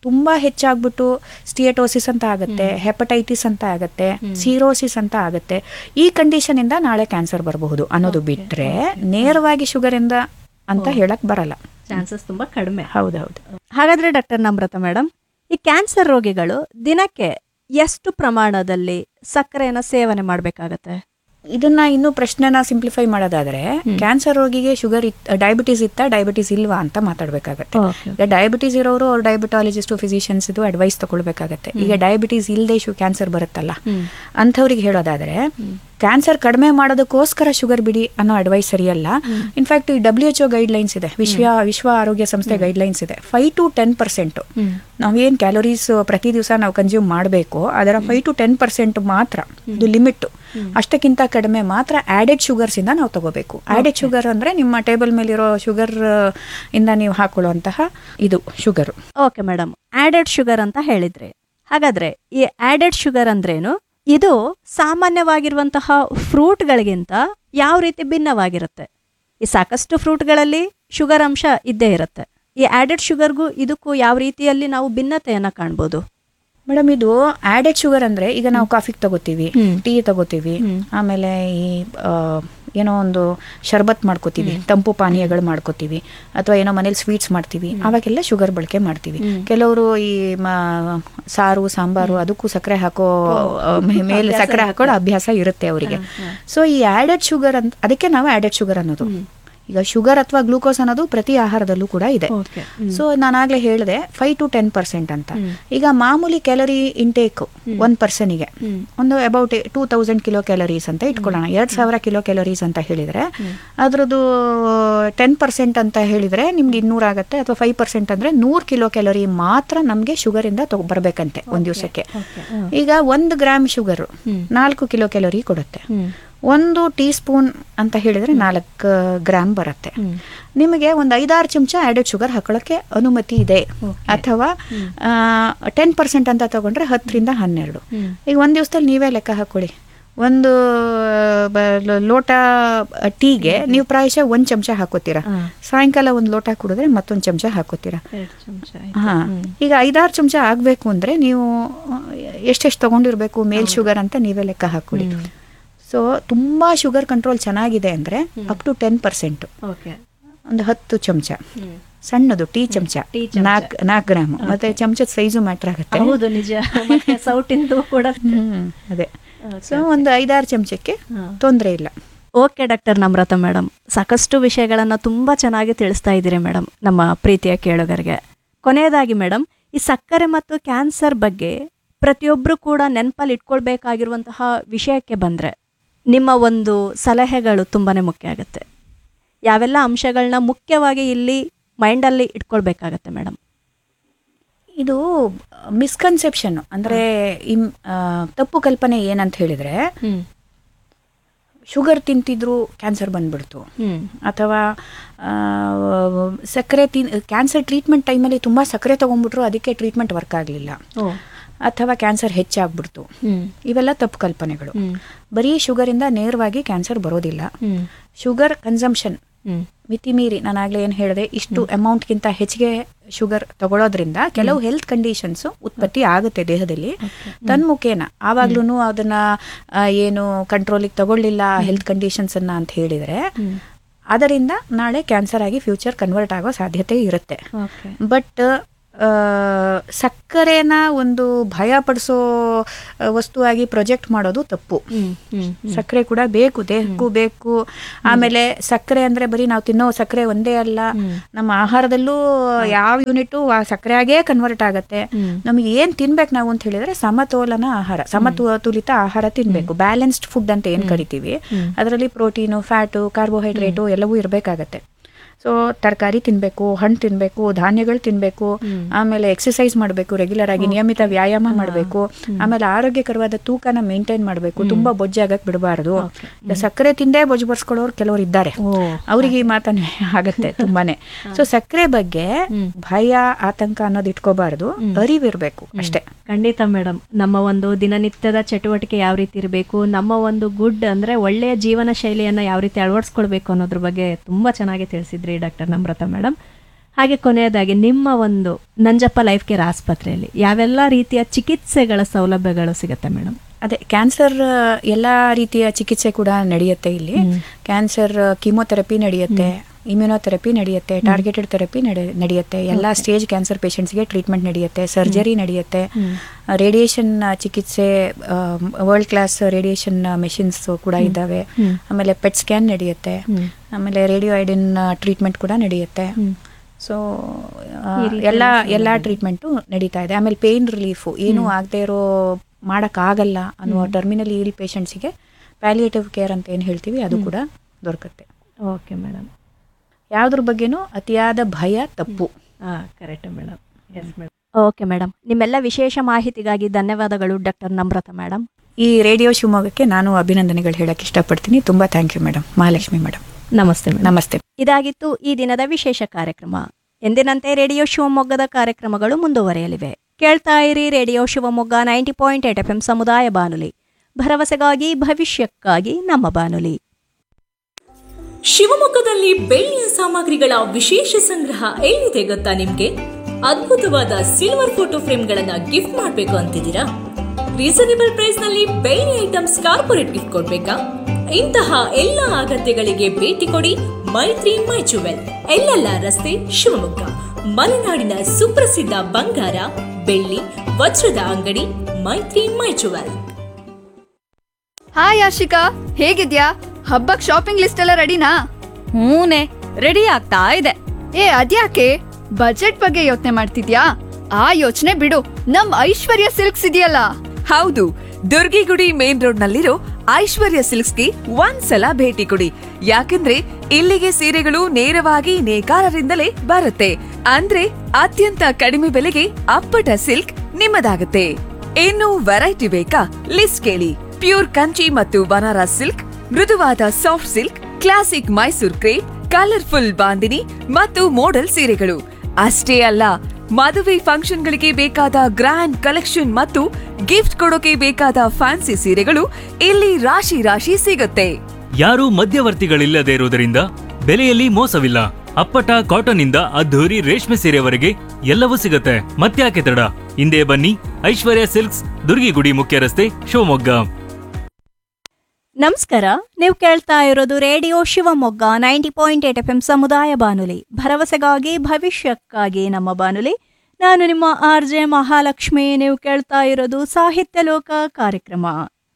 S6: ತುಂಬಾ ಹೆಚ್ಚಾಗ್ಬಿಟ್ಟು ಸ್ಟಿಯಟೋಸಿಸ್ ಅಂತ ಆಗುತ್ತೆ ಹೆಪಟೈಟಿಸ್ ಅಂತ ಆಗುತ್ತೆ ಸಿರೋಸಿಸ್ ಅಂತ ಆಗುತ್ತೆ ಈ ಕಂಡೀಷನ್ ಇಂದ ನಾಳೆ ಕ್ಯಾನ್ಸರ್ ಬರಬಹುದು ಅನ್ನೋದು ಬಿಟ್ರೆ ನೇರವಾಗಿ ಶುಗರ್ ಇಂದ ಅಂತ ಹೇಳಕ್ ಬರಲ್ಲ
S5: ಚಾನ್ಸಸ್ ತುಂಬಾ ಕಡಿಮೆ
S6: ಹೌದೌದು
S5: ಹಾಗಾದ್ರೆ ಡಾಕ್ಟರ್ ನಮ್ರತ ಮೇಡಮ್ ಈ ಕ್ಯಾನ್ಸರ್ ರೋಗಿಗಳು ದಿನಕ್ಕೆ ಎಷ್ಟು ಪ್ರಮಾಣದಲ್ಲಿ ಸಕ್ಕರೆಯನ್ನ ಸೇವನೆ ಮಾಡಬೇಕಾಗತ್ತೆ
S6: ಇದನ್ನ ಇನ್ನು ಪ್ರಶ್ನೆನ ಸಿಂಪ್ಲಿಫೈ ಮಾಡೋದಾದ್ರೆ ಕ್ಯಾನ್ಸರ್ ರೋಗಿಗೆ ಶುಗರ್ ಇತ್ ಡಯಾಬಿಟೀಸ್ ಇತ್ತಾ ಡಯಾಬಿಟೀಸ್ ಇಲ್ವಾ ಅಂತ ಮಾತಾಡ್ಬೇಕಾಗತ್ತೆ ಈಗ ಡಯಾಬಿಟೀಸ್ ಇರೋರು ಅವ್ರು ಡಯಾಬಿಟಾಲಜಿಸ್ಟ್ ಫಿಸಿಷಿಯನ್ಸ್ ಇದು ಅಡ್ವೈಸ್ ತಗೊಳ್ಬೇಕಾಗತ್ತೆ ಈಗ ಡಯಾಬಿಟೀಸ್ ಇಲ್ಲದೆ ಶು ಕ್ಯಾನ್ಸರ್ ಬರುತ್ತಲ್ಲ ಅಂಥವ್ರಿಗೆ ಹೇಳೋದಾದ್ರೆ ಕ್ಯಾನ್ಸರ್ ಕಡಿಮೆ ಮಾಡೋದಕ್ಕೋಸ್ಕರ ಶುಗರ್ ಬಿಡಿ ಅನ್ನೋ ಅಡ್ವೈಸ್ ಸರಿಯಲ್ಲ ಇನ್ಫ್ಯಾಕ್ಟ್ ಈ ಡಬ್ಲ್ಯೂ ಎಚ್ ಗೈಡ್ ಲೈನ್ಸ್ ಇದೆ ವಿಶ್ವ ವಿಶ್ವ ಆರೋಗ್ಯ ಸಂಸ್ಥೆ ಗೈಡ್ ಲೈನ್ಸ್ ಇದೆ ಫೈವ್ ಟು ಟೆನ್ ಪರ್ಸೆಂಟ್ ನಾವೇನ್ ಕ್ಯಾಲೋರೀಸ್ ಪ್ರತಿ ದಿವಸ ನಾವು ಕನ್ಸ್ಯೂಮ್ ಮಾಡಬೇಕು ಅದರ ಫೈವ್ ಟು ಟೆನ್ ಪರ್ಸೆಂಟ್ ಮಾತ್ರ ಇದು ಲಿಮಿಟ್ ಅಷ್ಟಕ್ಕಿಂತ ಕಡಿಮೆ ಮಾತ್ರ ಆಡೆಡ್ ಶುಗರ್ಸ್ ಇಂದ ನಾವು ತಗೋಬೇಕು ಆಡೆಡ್ ಶುಗರ್ ಅಂದ್ರೆ ನಿಮ್ಮ ಟೇಬಲ್ ಮೇಲಿರೋ ಶುಗರ್ ಇಂದ ನೀವು ಹಾಕೊಳ್ಳುವಂತಹ ಇದು sugar
S5: okay madam added sugar ಅಂತ ಹೇಳಿದ್ರಿ ಹಾಗಾದ್ರೆ ಈ ಆಡೆಡ್ ಶುಗರ್ ಅಂದ್ರೇನು ಇದು ಸಾಮಾನ್ಯವಾಗಿರುವಂತಹ ಫ್ರೂಟ್ಗಳಿಗಿಂತ ಯಾವ ರೀತಿ ಭಿನ್ನವಾಗಿರುತ್ತೆ ಈ ಸಾಕಷ್ಟು ಫ್ರೂಟ್ಗಳಲ್ಲಿ ಶುಗರ್ ಅಂಶ ಇದ್ದೇ ಇರುತ್ತೆ ಈ ಆಡೆಡ್ ಶುಗರ್ಗೂ ಇದಕ್ಕೂ ಯಾವ ರೀತಿಯಲ್ಲಿ ನಾವು ಭಿನ್ನತೆಯನ್ನ ಕಾಣ್ಬೋದು
S6: ಮೇಡಮ್ ಇದು ಆಡೆಡ್ ಶುಗರ್ ಅಂದ್ರೆ ಈಗ ನಾವು ಕಾಫಿಗೆ ತಗೋತೀವಿ ಟೀ ತಗೋತೀವಿ ಆಮೇಲೆ ಈ ಆ, ಏನೋ ಒಂದು ಶರ್ಬತ್ ಮಾಡ್ಕೋತೀವಿ ತಂಪು ಪಾನೀಯಗಳು ಮಾಡ್ಕೋತೀವಿ ಅಥವಾ ಏನೋ ಮನೇಲಿ ಸ್ವೀಟ್ಸ್ ಮಾಡ್ತೀವಿ ಅವಾಗೆಲ್ಲ ಶುಗರ್ ಬಳಕೆ ಮಾಡ್ತೀವಿ ಕೆಲವರು ಈ ಮ- ಸಾರು ಸಾಂಬಾರು ಅದಕ್ಕೂ ಸಕ್ಕರೆ ಹಾಕೋ ಆ, ಮೇ- ಮೇಲೆ ಸಕ್ಕರೆ ಹಾಕೊಳ್ಳೋ ಅಭ್ಯಾಸ ಇರುತ್ತೆ ಅವರಿಗೆ ಸೊ ಈ ಆಡೆಡ್ ಶುಗರ್ ಅಂತ ಅದಕ್ಕೆ ನಾವು ಆಡೆಡ್ ಶುಗರ್ ಅನ್ನೋದು ಈಗ ಶುಗರ್ ಅಥವಾ ಗ್ಲೂಕೋಸ್ ಅನ್ನೋದು ಪ್ರತಿ ಆಹಾರದಲ್ಲೂ ಕೂಡ ಇದೆ ಸೊ ನಾನಾಗ್ಲೇ ಹೇಳಿದೆ ಫೈವ್ ಟು ಟೆನ್ ಪರ್ಸೆಂಟ್ ಅಂತ ಈಗ ಮಾಮೂಲಿ ಕ್ಯಾಲರಿ ಇಂಟೇಕ್ ಒಂದ್ ಪರ್ಸನಿಗೆ ಒಂದು about two thousand kilocalories ಅಂತ ಇಟ್ಕೊಳ್ಳೋಣ ಎರಡ್ ಸಾವಿರ ಕಿಲೋ ಕ್ಯಾಲರೀಸ್ ಅಂತ ಹೇಳಿದ್ರೆ ಅದ್ರದ್ದು ಟೆನ್ ಪರ್ಸೆಂಟ್ ಅಂತ ಹೇಳಿದ್ರೆ ನಿಮ್ಗೆ ಇನ್ನೂರ ಆಗತ್ತೆ ಅಥವಾ ಫೈವ್ ಪರ್ಸೆಂಟ್ ಅಂದ್ರೆ ನೂರ್ ಕಿಲೋ ಕ್ಯಾಲರಿ ಮಾತ್ರ ನಮ್ಗೆ ಶುಗರ್ ಇಂದ ತಗೊ ಬರ್ಬೇಕಂತೆ ಒಂದ್ ದಿವಸಕ್ಕೆ ಈಗ ಒಂದು ಗ್ರಾಮ್ ಶುಗರ್ ನಾಲ್ಕು ಕಿಲೋ ಕ್ಯಾಲರಿ ಕೊಡುತ್ತೆ ಒಂದು ಟೀ ಸ್ಪೂನ್ ಅಂತ ಹೇಳಿದ್ರೆ ನಾಲ್ಕು ಗ್ರಾಮ್ ಬರುತ್ತೆ ನಿಮಗೆ ಒಂದು ಐದಾರು ಚಮಚ ಆಡೆಡ್ ಶುಗರ್ ಹಾಕೊಳ್ಳೋಕೆ ಅನುಮತಿ ಇದೆ ಅಥವಾ ಟೆನ್ ಪರ್ಸೆಂಟ್ ಅಂತ ತಗೊಂಡ್ರೆ ಹತ್ತರಿಂದ ಹನ್ನೆರಡು ಈಗ ಒಂದು ದಿವಸದಲ್ಲಿ ನೀವೇ ಲೆಕ್ಕ ಹಾಕೊಳ್ಳಿ ಒಂದು ಬ- ಲೋ- ಲೋಟ ಟೀಗೆ ನೀವು ಪ್ರಾಯಶಃ ಒಂದ್ ಚಮಚ ಹಾಕೋತೀರಾ ಸಾಯಂಕಾಲ ಒಂದು ಲೋಟ ಕುಡಿದ್ರೆ ಮತ್ತೊಂದು ಚಮಚ ಹಾಕೋತೀರಾ ಹಾ ಈಗ ಐದಾರು ಚಮಚ ಆಗ್ಬೇಕು ಅಂದ್ರೆ ನೀವು ಎಷ್ಟೆಷ್ಟು ತಗೊಂಡಿರ್ಬೇಕು ಮೇಲ್ ಶುಗರ್ ಅಂತ ನೀವೇ ಲೆಕ್ಕ ಹಾಕೊಳ್ಳಿ ಸೊ ತುಂಬಾ ಶುಗರ್ ಕಂಟ್ರೋಲ್ ಚೆನ್ನಾಗಿದೆ ಅಂದ್ರೆ up to ten percent
S5: okay
S6: ಒಂದು ಹತ್ತು ಚಮಚ ಸಣ್ಣದು ಟೀ ಚಮಚ
S5: ಟೀ ಚಮಚ.
S6: ನಾಲ್ಕು ನಾಲ್ಕು ಗ್ರಾಮ್ ಮತ್ತೆ ಚಮಚದ ಸೈಜು ಮ್ಯಾಟ್ರ್ ಆಗುತ್ತೆ
S5: ಹೌದು ನಿಜ ಮತ್ತೆ ಸೌಟಿಂದು ಕೂಡ
S6: ಹ್ಮ್ ಅದೇ ಸೊ ಒಂದು ಐದಾರು ಚಮಚಕ್ಕೆ
S5: ಹಾ.
S6: ತೊಂದರೆ ಇಲ್ಲ
S5: ಓಕೆ ಡಾಕ್ಟರ್ ನಮ್ರತ ಮೇಡಮ್ ಸಾಕಷ್ಟು ವಿಷಯಗಳನ್ನು ತುಂಬ ಚೆನ್ನಾಗಿ ತಿಳಿಸ್ತಾ ಇದ್ದೀರಿ ಮೇಡಮ್ ನಮ್ಮ ಪ್ರೀತಿಯ ಕೇಳುಗರಿಗೆ ಕೊನೆಯದಾಗಿ ಮೇಡಮ್ ಈ ಸಕ್ಕರೆ ಮತ್ತು ಕ್ಯಾನ್ಸರ್ ಬಗ್ಗೆ ಪ್ರತಿಯೊಬ್ಬರು ಕೂಡ ನೆನಪಲ್ಲಿ ಇಟ್ಕೊಳ್ಬೇಕಾಗಿರುವಂತಹ ವಿಷಯಕ್ಕೆ ಬಂದರೆ ನಿಮ್ಮ ಒಂದು ಸಲಹೆಗಳು ತುಂಬಾ ಮುಖ್ಯ ಆಗುತ್ತೆ ಯಾವೆಲ್ಲ ಅಂಶಗಳನ್ನ ಮುಖ್ಯವಾಗಿ ಇಲ್ಲಿ ಮೈಂಡಲ್ಲಿ ಇಟ್ಕೊಳ್ಬೇಕಾಗತ್ತೆ ಮೇಡಮ್
S6: ಇದು ಮಿಸ್ಕನ್ಸೆಪ್ಷನ್ ಅಂದ್ರೆ ಇಮ್- ಆ, ತಪ್ಪು ಕಲ್ಪನೆ ಏನಂತ ಹೇಳಿದ್ರೆ ಶುಗರ್ ತಿಂತಿದ್ರು ಕ್ಯಾನ್ಸರ್ ಬಂದ್ಬಿಡ್ತು ಅಥವಾ ಆ, ಸಕ್ಕರೆ ತಿನ್ ಕ್ಯಾನ್ಸರ್ ಟ್ರೀಟ್ಮೆಂಟ್ ಟೈಮಲ್ಲಿ ತುಂಬ ಸಕ್ಕರೆ ತೊಗೊಂಡ್ಬಿಟ್ರು ಅದಕ್ಕೆ ಟ್ರೀಟ್ಮೆಂಟ್ ವರ್ಕ್ ಆಗಲಿಲ್ಲ ಅಥವಾ ಕ್ಯಾನ್ಸರ್ ಹೆಚ್ಚಾಗ್ಬಿಡ್ತು ಇವೆಲ್ಲ ತಪ್ಪು ಕಲ್ಪನೆಗಳು ಬರೀ ಶುಗರಿಂದ ನೇರವಾಗಿ ಕ್ಯಾನ್ಸರ್ ಬರೋದಿಲ್ಲ ಶುಗರ್ ಕನ್ಸಂಪ್ಷನ್ ಮಿತಿ ಮೀರಿ ನಾನು ಆಗ್ಲೇ ಏನು ಹೇಳಿದೆ ಇಷ್ಟು ಅಮೌಂಟ್ಗಿಂತ ಹೆಚ್ಚಿಗೆ ಶುಗರ್ ತಗೊಳ್ಳೋದ್ರಿಂದ ಕೆಲವು ಹೆಲ್ತ್ ಕಂಡೀಷನ್ಸ್ ಉತ್ಪತ್ತಿ ಆಗುತ್ತೆ ದೇಹದಲ್ಲಿ ತನ್ಮುಖೇನ ಆವಾಗ್ಲೂ ಅದನ್ನ ಆ, ಏನು ಕಂಟ್ರೋಲಿಗೆ ತಗೊಳ್ಳಿಲ್ಲ ಹೆಲ್ತ್ ಕಂಡೀಷನ್ಸ್ ಅನ್ನ ಅಂತ ಹೇಳಿದ್ರೆ ಅದರಿಂದ ನಾಳೆ ಕ್ಯಾನ್ಸರ್ ಆಗಿ ಫ್ಯೂಚರ್ ಕನ್ವರ್ಟ್ ಆಗೋ ಸಾಧ್ಯತೆ ಇರುತ್ತೆ ಬಟ್ ಸಕ್ಕರೆನ ಒಂದು ಭಯ ಪಡಿಸೋ ವಸ್ತುವಾಗಿ ಪ್ರೊಜೆಕ್ಟ್ ಮಾಡೋದು ತಪ್ಪು ಸಕ್ಕರೆ ಕೂಡ ಬೇಕು ದೇಹಕ್ಕೂ ಬೇಕು ಆಮೇಲೆ ಸಕ್ಕರೆ ಅಂದ್ರೆ ಬರೀ ನಾವು ತಿನ್ನೋ ಸಕ್ಕರೆ ಒಂದೇ ಅಲ್ಲ ನಮ್ಮ ಆಹಾರದಲ್ಲೂ ಯಾವ ಯೂನಿಟ್ ಆ ಸಕ್ಕರೆಯಾಗೇ ಕನ್ವರ್ಟ್ ಆಗತ್ತೆ ನಮಗೆ ಏನ್ ತಿನ್ಬೇಕು ನಾವು ಅಂತ ಹೇಳಿದ್ರೆ ಸಮತೋಲನ ಆಹಾರ ಸಮತೋಲಿತ ಆಹಾರ ತಿನ್ಬೇಕು ಬ್ಯಾಲೆನ್ಸ್ಡ್ ಫುಡ್ ಅಂತ ಏನ್ ಕರಿತೀವಿ ಅದರಲ್ಲಿ ಪ್ರೋಟೀನು ಫ್ಯಾಟು ಕಾರ್ಬೋಹೈಡ್ರೇಟು ಎಲ್ಲವೂ ಇರಬೇಕಾಗತ್ತೆ ಸೊ ತರಕಾರಿ ತಿನ್ಬೇಕು ಹಣ್ಣು ತಿನ್ಬೇಕು ಧಾನ್ಯಗಳು ತಿನ್ಬೇಕು ಆಮೇಲೆ ಎಕ್ಸಸೈಸ್ ಮಾಡಬೇಕು ರೆಗ್ಯುಲರ್ ಆಗಿ ನಿಯಮಿತ ವ್ಯಾಯಾಮ ಮಾಡಬೇಕು ಆಮೇಲೆ ಆರೋಗ್ಯಕರವಾದ ತೂಕನ ಮೇಂಟೈನ್ ಮಾಡಬೇಕು ತುಂಬಾ ಬೊಜ್ಜಾಗಕ್ ಬಿಡಬಾರದು ಸಕ್ಕರೆ ತಿಂದೇ ಬೊಜ್ಜು ಬರ್ಸ್ಕೊಳ್ಳೋರು ಕೆಲವರು ಇದ್ದಾರೆ ಅವ್ರಿಗೆ ಈ ಮಾತನ್ನೇ ಆಗತ್ತೆ ತುಂಬಾನೇ ಸೊ ಸಕ್ಕರೆ ಬಗ್ಗೆ ಭಯ ಆತಂಕ ಅನ್ನೋದು ಇಟ್ಕೋಬಾರದು ಅರಿವಿರ್ಬೇಕು ಅಷ್ಟೇ
S5: ಖಂಡಿತ ಮೇಡಮ್ ನಮ್ಮ ಒಂದು ದಿನನಿತ್ಯದ ಚಟುವಟಿಕೆ ಯಾವ ರೀತಿ ಇರಬೇಕು ನಮ್ಮ ಒಂದು ಗುಡ್ ಅಂದ್ರೆ ಒಳ್ಳೆಯ ಜೀವನ ಶೈಲಿಯನ್ನ ಯಾವ ರೀತಿ ಅಳವಡಿಸ್ಕೊಳ್ಬೇಕು ಅನ್ನೋದ್ರ ಬಗ್ಗೆ ತುಂಬಾ ಚೆನ್ನಾಗಿ ತಿಳಿಸಿದ್ರಿ ಡಾಕ್ಟರ್ ನಮ್ರತ ಮೇಡಮ್ ಹಾಗೆ ಕೊನೆಯದಾಗಿ ನಿಮ್ಮ ಒಂದು ನಂಜಪ್ಪ ಲೈಫ್ ಕೇರ್ ಆಸ್ಪತ್ರೆಯಲ್ಲಿ ಯಾವೆಲ್ಲ ರೀತಿಯ ಚಿಕಿತ್ಸೆಗಳ ಸೌಲಭ್ಯಗಳು ಸಿಗುತ್ತೆ ಮೇಡಮ್
S6: ಅದೇ ಕ್ಯಾನ್ಸರ್ ಎಲ್ಲ ರೀತಿಯ ಚಿಕಿತ್ಸೆ ಕೂಡ ನಡೆಯುತ್ತೆ ಇಲ್ಲಿ ಕ್ಯಾನ್ಸರ್ ಕೀಮೋಥೆರಪಿ ನಡೆಯುತ್ತೆ ಇಮ್ಯುನೋಥೆರಪಿ ನಡೆಯುತ್ತೆ ಟಾರ್ಗೆಟೆಡ್ ಥೆರಪಿ ನಡೆಯುತ್ತೆ ಎಲ್ಲ ಸ್ಟೇಜ್ ಕ್ಯಾನ್ಸರ್ ಪೇಷಂಟ್ಸ್ಗೆ ಟ್ರೀಟ್ಮೆಂಟ್ ನಡೆಯುತ್ತೆ ಸರ್ಜರಿ ನಡೆಯುತ್ತೆ ರೇಡಿಯೇಷನ್ ಚಿಕಿತ್ಸೆ ವರ್ಲ್ಡ್ ಕ್ಲಾಸ್ ರೇಡಿಯೇಷನ್ ಮೆಷಿನ್ಸ್ ಕೂಡ ಇದ್ದಾವೆ ಆಮೇಲೆ ಪೆಟ್ ಸ್ಕ್ಯಾನ್ ನಡೆಯುತ್ತೆ ಆಮೇಲೆ ರೇಡಿಯೋ ಐಡಿನ್ ಟ್ರೀಟ್ಮೆಂಟ್ ಕೂಡ ನಡೆಯುತ್ತೆ ಸೊ ಎಲ್ಲ ಎಲ್ಲ ಟ್ರೀಟ್ಮೆಂಟು ನಡೀತಾ ಇದೆ ಆಮೇಲೆ ಪೇನ್ ರಿಲೀಫು ಏನೂ ಆಗದೆ ಇರೋ ಮಾಡೋಕ್ಕಾಗಲ್ಲ ಅನ್ನುವ ಟರ್ಮಿನಲ್ ಇಲ್ ಪೇಷಂಟ್ಸಿಗೆ ಪ್ಯಾಲಿಯೇಟಿವ್ ಕೇರ್ ಅಂತ ಏನು ಹೇಳ್ತೀವಿ ಅದು ಕೂಡ ದೊರಕುತ್ತೆ
S5: ಓಕೆ ಮೇಡಮ್
S6: ಯಾವುದ್ರ ಬಗ್ಗೆನೂ ಅತಿಯಾದ ಭಯ ತಪ್ಪು
S5: ಹಾಂ correct madam yes madam okay madam ನಿಮ್ಮೆಲ್ಲ ವಿಶೇಷ ಮಾಹಿತಿಗಾಗಿ ಧನ್ಯವಾದಗಳು ಡಾಕ್ಟರ್ ನಮ್ರತ ಮೇಡಮ್
S6: ಈ ರೇಡಿಯೋ ಶಿವಮೊಗ್ಗಕ್ಕೆ ನಾನು ಅಭಿನಂದನೆಗಳು ಹೇಳಕ್ಕೆ ಇಷ್ಟಪಡ್ತೀನಿ ತುಂಬ thank you madam Mahalakshmi madam
S5: ನಮಸ್ತೆ ಮೇಡಮ್
S6: ನಮಸ್ತೆ
S5: ಇದಾಗಿತ್ತು ಈ ದಿನದ ವಿಶೇಷ ಕಾರ್ಯಕ್ರಮ ಎಂದಿನಂತೆ ರೇಡಿಯೋ ಶಿವಮೊಗ್ಗದ ಕಾರ್ಯಕ್ರಮಗಳು ಮುಂದುವರಿಯಲಿವೆ ಕೇಳ್ತಾ ಇರಿ radio Shivamogga ninety point eight F M ಸಮುದಾಯ ಬಾನುಲಿ ಭರವಸೆಗಾಗಿ ಭವಿಷ್ಯಕ್ಕಾಗಿ ನಮ್ಮ ಬಾನುಲಿ
S7: ಶಿವಮೊಗ್ಗದಲ್ಲಿ ಬೆಳ್ಳಿಯ ಸಾಮಗ್ರಿಗಳ ವಿಶೇಷ ಸಂಗ್ರಹ ಎಲ್ಲಿದೆ ಗೊತ್ತಾ ನಿಮ್ಗೆ ಅದ್ಭುತವಾದ ಸಿಲ್ವರ್ ಫೋಟೋ ಫ್ರೇಮ್ಗಳನ್ನ ಗಿಫ್ಟ್ ಮಾಡಬೇಕು ಅಂತಿದ್ದೀರಾ ರೀಸನೇಬಲ್ ಪ್ರೈಸ್ ನಲ್ಲಿ ಬೆಳ್ಳಿ ಐಟಮ್ಸ್ ಕಾರ್ಪೊರೇಟ್ ಗಿಫ್ಟ್ ಕೊಡ್ಬೇಕಾ ಇಂತಹ ಎಲ್ಲ ಅಗತ್ಯಗಳಿಗೆ ಭೇಟಿ ಕೊಡಿ ಮೈತ್ರಿ ಮೈ ಜುವೆಲ್ ಎಲ್ಲೆಲ್ಲ ರಸ್ತೆ ಶಿವಮೊಗ್ಗ ಮಲೆನಾಡಿನ ಸುಪ್ರಸಿದ್ಧ ಬಂಗಾರ ಬೆಳ್ಳಿ ವಜ್ರದ ಅಂಗಡಿ ಮೈತ್ರಿ ಮೈ ಜುವೆಲ್
S1: ಹಾಯ್ ಆಶಿಕಾ ಹೇಗಿದ್ಯಾ ಹಬ್ಬಕ್ ಶಾಪಿಂಗ್ ಲಿಸ್ಟ್ ಎಲ್ಲ ರೆಡಿನಾ
S2: ಹೂನೆ ರೆಡಿ ಆಗ್ತಾ ಇದೆ
S1: ಏ ಅದ್ಯಾಕೆ ಬಜೆಟ್ ಬಗ್ಗೆ ಯೋಚನೆ ಮಾಡ್ತಿದ್ಯಾ ಆ ಯೋಚನೆ ಬಿಡು ನಮ್ ಐಶ್ವರ್ಯ ಸಿಲ್ಕ್ಸ್ ಇದೆಯಲ್ಲ
S3: ಹೌದು ದುರ್ಗಿಗುಡಿ ಮೇನ್ ರೋಡ್ ನಲ್ಲಿರೋ ಐಶ್ವರ್ಯ ಸಿಲ್ಕ್ಸ್ಗೆ ಒಂದ್ಸಲ ಭೇಟಿ ಕೊಡಿ ಯಾಕಂದ್ರೆ ಇಲ್ಲಿಗೆ ಸೀರೆಗಳು ನೇರವಾಗಿ ನೇಕಾರರಿಂದಲೇ ಬರುತ್ತೆ ಅಂದ್ರೆ ಅತ್ಯಂತ ಕಡಿಮೆ ಬೆಲೆಗೆ ಅಪ್ಪಟ ಸಿಲ್ಕ್ ನಿಮ್ಮದಾಗುತ್ತೆ ಇನ್ನು ವೆರೈಟಿ ಬೇಕಾ ಲಿಸ್ಟ್ ಕೇಳಿ ಪ್ಯೂರ್ ಕಂಚಿ ಮತ್ತು ಬನಾರಸ್ ಸಿಲ್ಕ್ ಮೃದುವಾದ soft silk classic Mysore crepe colourful bandhani ಮತ್ತು ಮೋಡಲ್ ಸೀರೆಗಳು ಅಷ್ಟೇ ಅಲ್ಲ ಮದುವೆ ಫಂಕ್ಷನ್ಗಳಿಗೆ ಬೇಕಾದ ಗ್ರ್ಯಾಂಡ್ ಕಲೆಕ್ಷನ್ ಮತ್ತು ಗಿಫ್ಟ್ ಕೊಡೋಕೆ ಬೇಕಾದ ಫ್ಯಾನ್ಸಿ ಸೀರೆಗಳು ಇಲ್ಲಿ ರಾಶಿ ರಾಶಿ ಸಿಗುತ್ತೆ
S4: ಯಾರೂ ಮಧ್ಯವರ್ತಿಗಳಿಲ್ಲದೆ ಇರುವುದರಿಂದ ಬೆಲೆಯಲ್ಲಿ ಮೋಸವಿಲ್ಲ ಅಪ್ಪಟ ಕಾಟನ್ ಇಂದ ಅದ್ಧೂರಿ ರೇಷ್ಮೆ ಸೀರೆವರೆಗೆ ಎಲ್ಲವೂ ಸಿಗುತ್ತೆ ಮತ್ತ್ಯಾಕೆ ತಡ ಹಿಂದೆ ಬನ್ನಿ ಐಶ್ವರ್ಯ ಸಿಲ್ಕ್ಸ್ ದುರ್ಗಿಗುಡಿ ಮುಖ್ಯ ರಸ್ತೆ ಶಿವಮೊಗ್ಗ
S5: ನಮಸ್ಕಾರ ನೀವು ಕೇಳ್ತಾ ಇರೋದು radio Shivamogga ninety point eight F M ಸಮುದಾಯ ಬಾನುಲಿ ಭರವಸೆಗಾಗಿ ಭವಿಷ್ಯಕ್ಕಾಗಿ ನಮ್ಮ ಬಾನುಲಿ ನಾನು ನಿಮ್ಮ ಆರ್ ಜೆ ಮಹಾಲಕ್ಷ್ಮಿ ನೀವು ಕೇಳ್ತಾ ಇರೋದು ಸಾಹಿತ್ಯ ಲೋಕ ಕಾರ್ಯಕ್ರಮ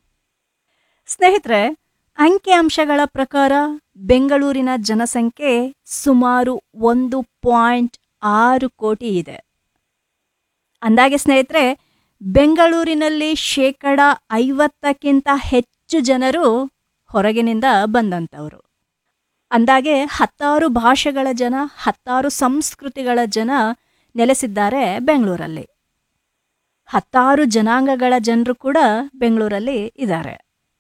S5: ಸ್ನೇಹಿತರೆ ಅಂಕಿಅಂಶಗಳ ಪ್ರಕಾರ ಬೆಂಗಳೂರಿನ ಜನಸಂಖ್ಯೆ ಸುಮಾರು ಒಂದು ಪಾಯಿಂಟ್ ಆರು ಕೋಟಿ ಇದೆ ಅಂದಾಗೆ ಸ್ನೇಹಿತರೆ ಬೆಂಗಳೂರಿನಲ್ಲಿ ಶೇಕಡ ಐವತ್ತಕ್ಕಿಂತ ಹೆಚ್ಚು ಜನರು ಹೊರಗಿನಿಂದ ಬಂದಂಥವರು ಅಂದಾಗೆ ಹತ್ತಾರು ಭಾಷೆಗಳ ಜನ ಹತ್ತಾರು ಸಂಸ್ಕೃತಿಗಳ ಜನ ನೆಲೆಸಿದ್ದಾರೆ ಬೆಂಗಳೂರಲ್ಲಿ ಹತ್ತಾರು ಜನಾಂಗಗಳ ಜನರು ಕೂಡ ಬೆಂಗಳೂರಲ್ಲಿ ಇದ್ದಾರೆ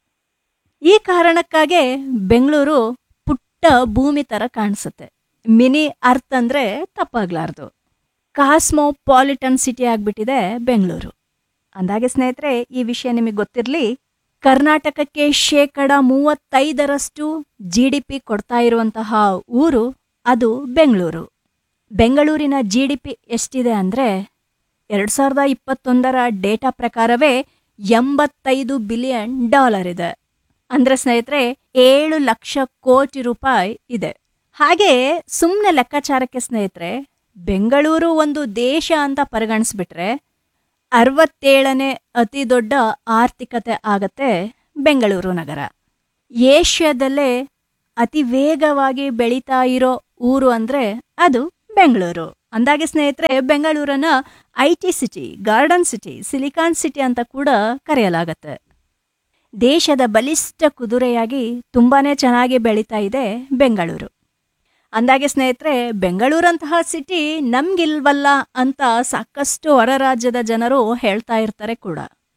S5: ಈ ಕಾರಣಕ್ಕಾಗೆ ಬೆಂಗಳೂರು ಪುಟ್ಟ ಭೂಮಿ ಥರ ಕಾಣಿಸುತ್ತೆ ಮಿನಿ ಅರ್ತ್ ಅಂದರೆ ತಪ್ಪಾಗ್ಲಾರ್ದು ಕಾಸ್ಮೋಪಾಲಿಟನ್ ಸಿಟಿ ಆಗಿಬಿಟ್ಟಿದೆ ಬೆಂಗಳೂರು ಅಂದಾಗೆ ಸ್ನೇಹಿತರೆ ಈ ವಿಷಯ ನಿಮಗೆ ಗೊತ್ತಿರಲಿ ಕರ್ನಾಟಕಕ್ಕೆ ಶೇಕಡ ಮೂವತ್ತೈದರಷ್ಟು ಜಿ ಡಿ ಪಿ ಕೊಡ್ತಾ ಇರುವಂತಹ ಊರು ಅದು ಬೆಂಗಳೂರು ಬೆಂಗಳೂರಿನ ಜಿ ಡಿ ಪಿ ಎಷ್ಟಿದೆ ಅಂದರೆ ಎರಡು ಸಾವಿರದ ಇಪ್ಪತ್ತೊಂದರ ಡೇಟಾ ಪ್ರಕಾರವೇ ಎಂಬತ್ತೈದು ಬಿಲಿಯನ್ ಡಾಲರ್ ಇದೆ ಅಂದ್ರೆ ಸ್ನೇಹಿತರೆ ಏಳು ಲಕ್ಷ ಕೋಟಿ ರೂಪಾಯಿ ಇದೆ ಹಾಗೆ ಸುಮ್ಮನೆ ಲೆಕ್ಕಾಚಾರಕ್ಕೆ ಸ್ನೇಹಿತರೆ ಬೆಂಗಳೂರು ಒಂದು ದೇಶ ಅಂತ ಪರಿಗಣಿಸ್ಬಿಟ್ರೆ ಅರವತ್ತೇಳನೇ ಅತಿ ದೊಡ್ಡ ಆರ್ಥಿಕತೆ ಆಗತ್ತೆ ಬೆಂಗಳೂರು ನಗರ ಏಷ್ಯಾದಲ್ಲೇ ಅತಿ ವೇಗವಾಗಿ ಬೆಳೀತಾ ಇರೋ ಊರು ಅಂದ್ರೆ ಅದು ಬೆಂಗಳೂರು ಅಂದಾಗೆ ಸ್ನೇಹಿತರೆ ಬೆಂಗಳೂರನ್ನ I T city garden city silicon city ಅಂತ ಕೂಡ ಕರೆಯಲಾಗತ್ತೆ ದೇಶದ ಬಲಿಷ್ಠ ಕುದುರೆಯಾಗಿ ತುಂಬಾನೇ ಚೆನ್ನಾಗಿ ಬೆಳೀತಾ ಇದೆ ಬೆಂಗಳೂರು ಅಂದಾಗೆ ಸ್ನೇಹಿತರೆ ಬೆಂಗಳೂರಂತಹ ಸಿಟಿ ನಮ್ಗಿಲ್ವಲ್ಲ ಅಂತ ಸಾಕಷ್ಟು ಹೊರ ರಾಜ್ಯದ ಜನರು ಹೇಳ್ತಾ ಇರ್ತಾರೆ ಕೂಡ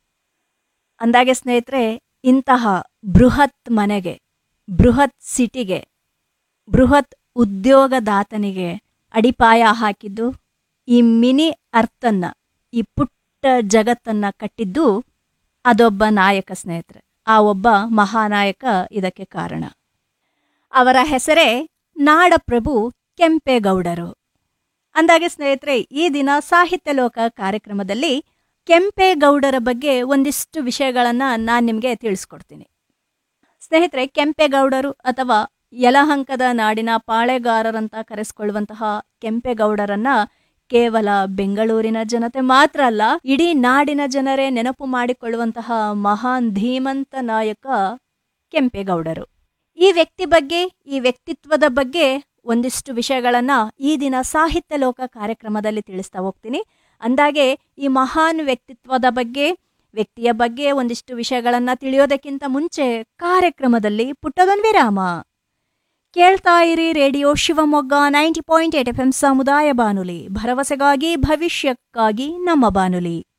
S5: ಅಂದಾಗೆ ಸ್ನೇಹಿತರೆ ಇಂತಹ ಬೃಹತ್ ಮನೆಗೆ ಬೃಹತ್ ಸಿಟಿಗೆ ಬೃಹತ್ ಉದ್ಯೋಗದಾತನಿಗೆ ಅಡಿಪಾಯ ಹಾಕಿದ್ದು ಈ ಮಿನಿ ಅರ್ಥನ್ನ ಈ ಪುಟ್ಟ ಜಗತ್ತನ್ನ ಕಟ್ಟಿದ್ದು ಅದೊಬ್ಬ ನಾಯಕ ಸ್ನೇಹಿತರೆ ಆ ಒಬ್ಬ ಮಹಾನಾಯಕ ಇದಕ್ಕೆ ಕಾರಣ ಅವರ ಹೆಸರೇ ನಾಡಪ್ರಭು ಕೆಂಪೇಗೌಡರು ಅಂದಾಗೆ ಸ್ನೇಹಿತರೆ ಈ ದಿನ ಸಾಹಿತ್ಯ ಲೋಕ ಕಾರ್ಯಕ್ರಮದಲ್ಲಿ ಕೆಂಪೇಗೌಡರ ಬಗ್ಗೆ ಒಂದಿಷ್ಟು ವಿಷಯಗಳನ್ನ ನಾನು ನಿಮಗೆ ತಿಳಿಸ್ಕೊಡ್ತೀನಿ ಸ್ನೇಹಿತರೆ ಕೆಂಪೇಗೌಡರು ಅಥವಾ ಯಲಹಂಕದ ನಾಡಿನ ಪಾಳೆಗಾರರಂತ ಕರೆಸಿಕೊಳ್ಳುವಂತಹ ಕೆಂಪೇಗೌಡರನ್ನ ಕೇವಲ ಬೆಂಗಳೂರಿನ ಜನತೆ ಮಾತ್ರ ಅಲ್ಲ ಇಡೀ ನಾಡಿನ ಜನರೇ ನೆನಪು ಮಾಡಿಕೊಳ್ಳುವಂತಹ ಮಹಾನ್ ಧೀಮಂತ ನಾಯಕ ಕೆಂಪೇಗೌಡರು ಈ ವ್ಯಕ್ತಿ ಬಗ್ಗೆ ಈ ವ್ಯಕ್ತಿತ್ವದ ಬಗ್ಗೆ ಒಂದಿಷ್ಟು ವಿಷಯಗಳನ್ನ ಈ ದಿನ ಸಾಹಿತ್ಯ ಲೋಕ ಕಾರ್ಯಕ್ರಮದಲ್ಲಿ ತಿಳಿಸ್ತಾ ಹೋಗ್ತೀನಿ ಅಂದಾಗೆ ಈ ಮಹಾನ್ ವ್ಯಕ್ತಿತ್ವದ ಬಗ್ಗೆ ವ್ಯಕ್ತಿಯ ಬಗ್ಗೆ ಒಂದಿಷ್ಟು ವಿಷಯಗಳನ್ನ ತಿಳಿಯೋದಕ್ಕಿಂತ ಮುಂಚೆ ಕಾರ್ಯಕ್ರಮದಲ್ಲಿ ಪುಟ್ಟದೊಂದು ವಿರಾಮ ಕೇಳ್ತಾ ಇರಿ radio Shivamogga ninety point eight F M ಸಮುದಾಯ ಬಾನುಲಿ ಭರವಸೆಗಾಗಿ ಭವಿಷ್ಯಕ್ಕಾಗಿ ನಮ್ಮ ಬಾನುಲಿ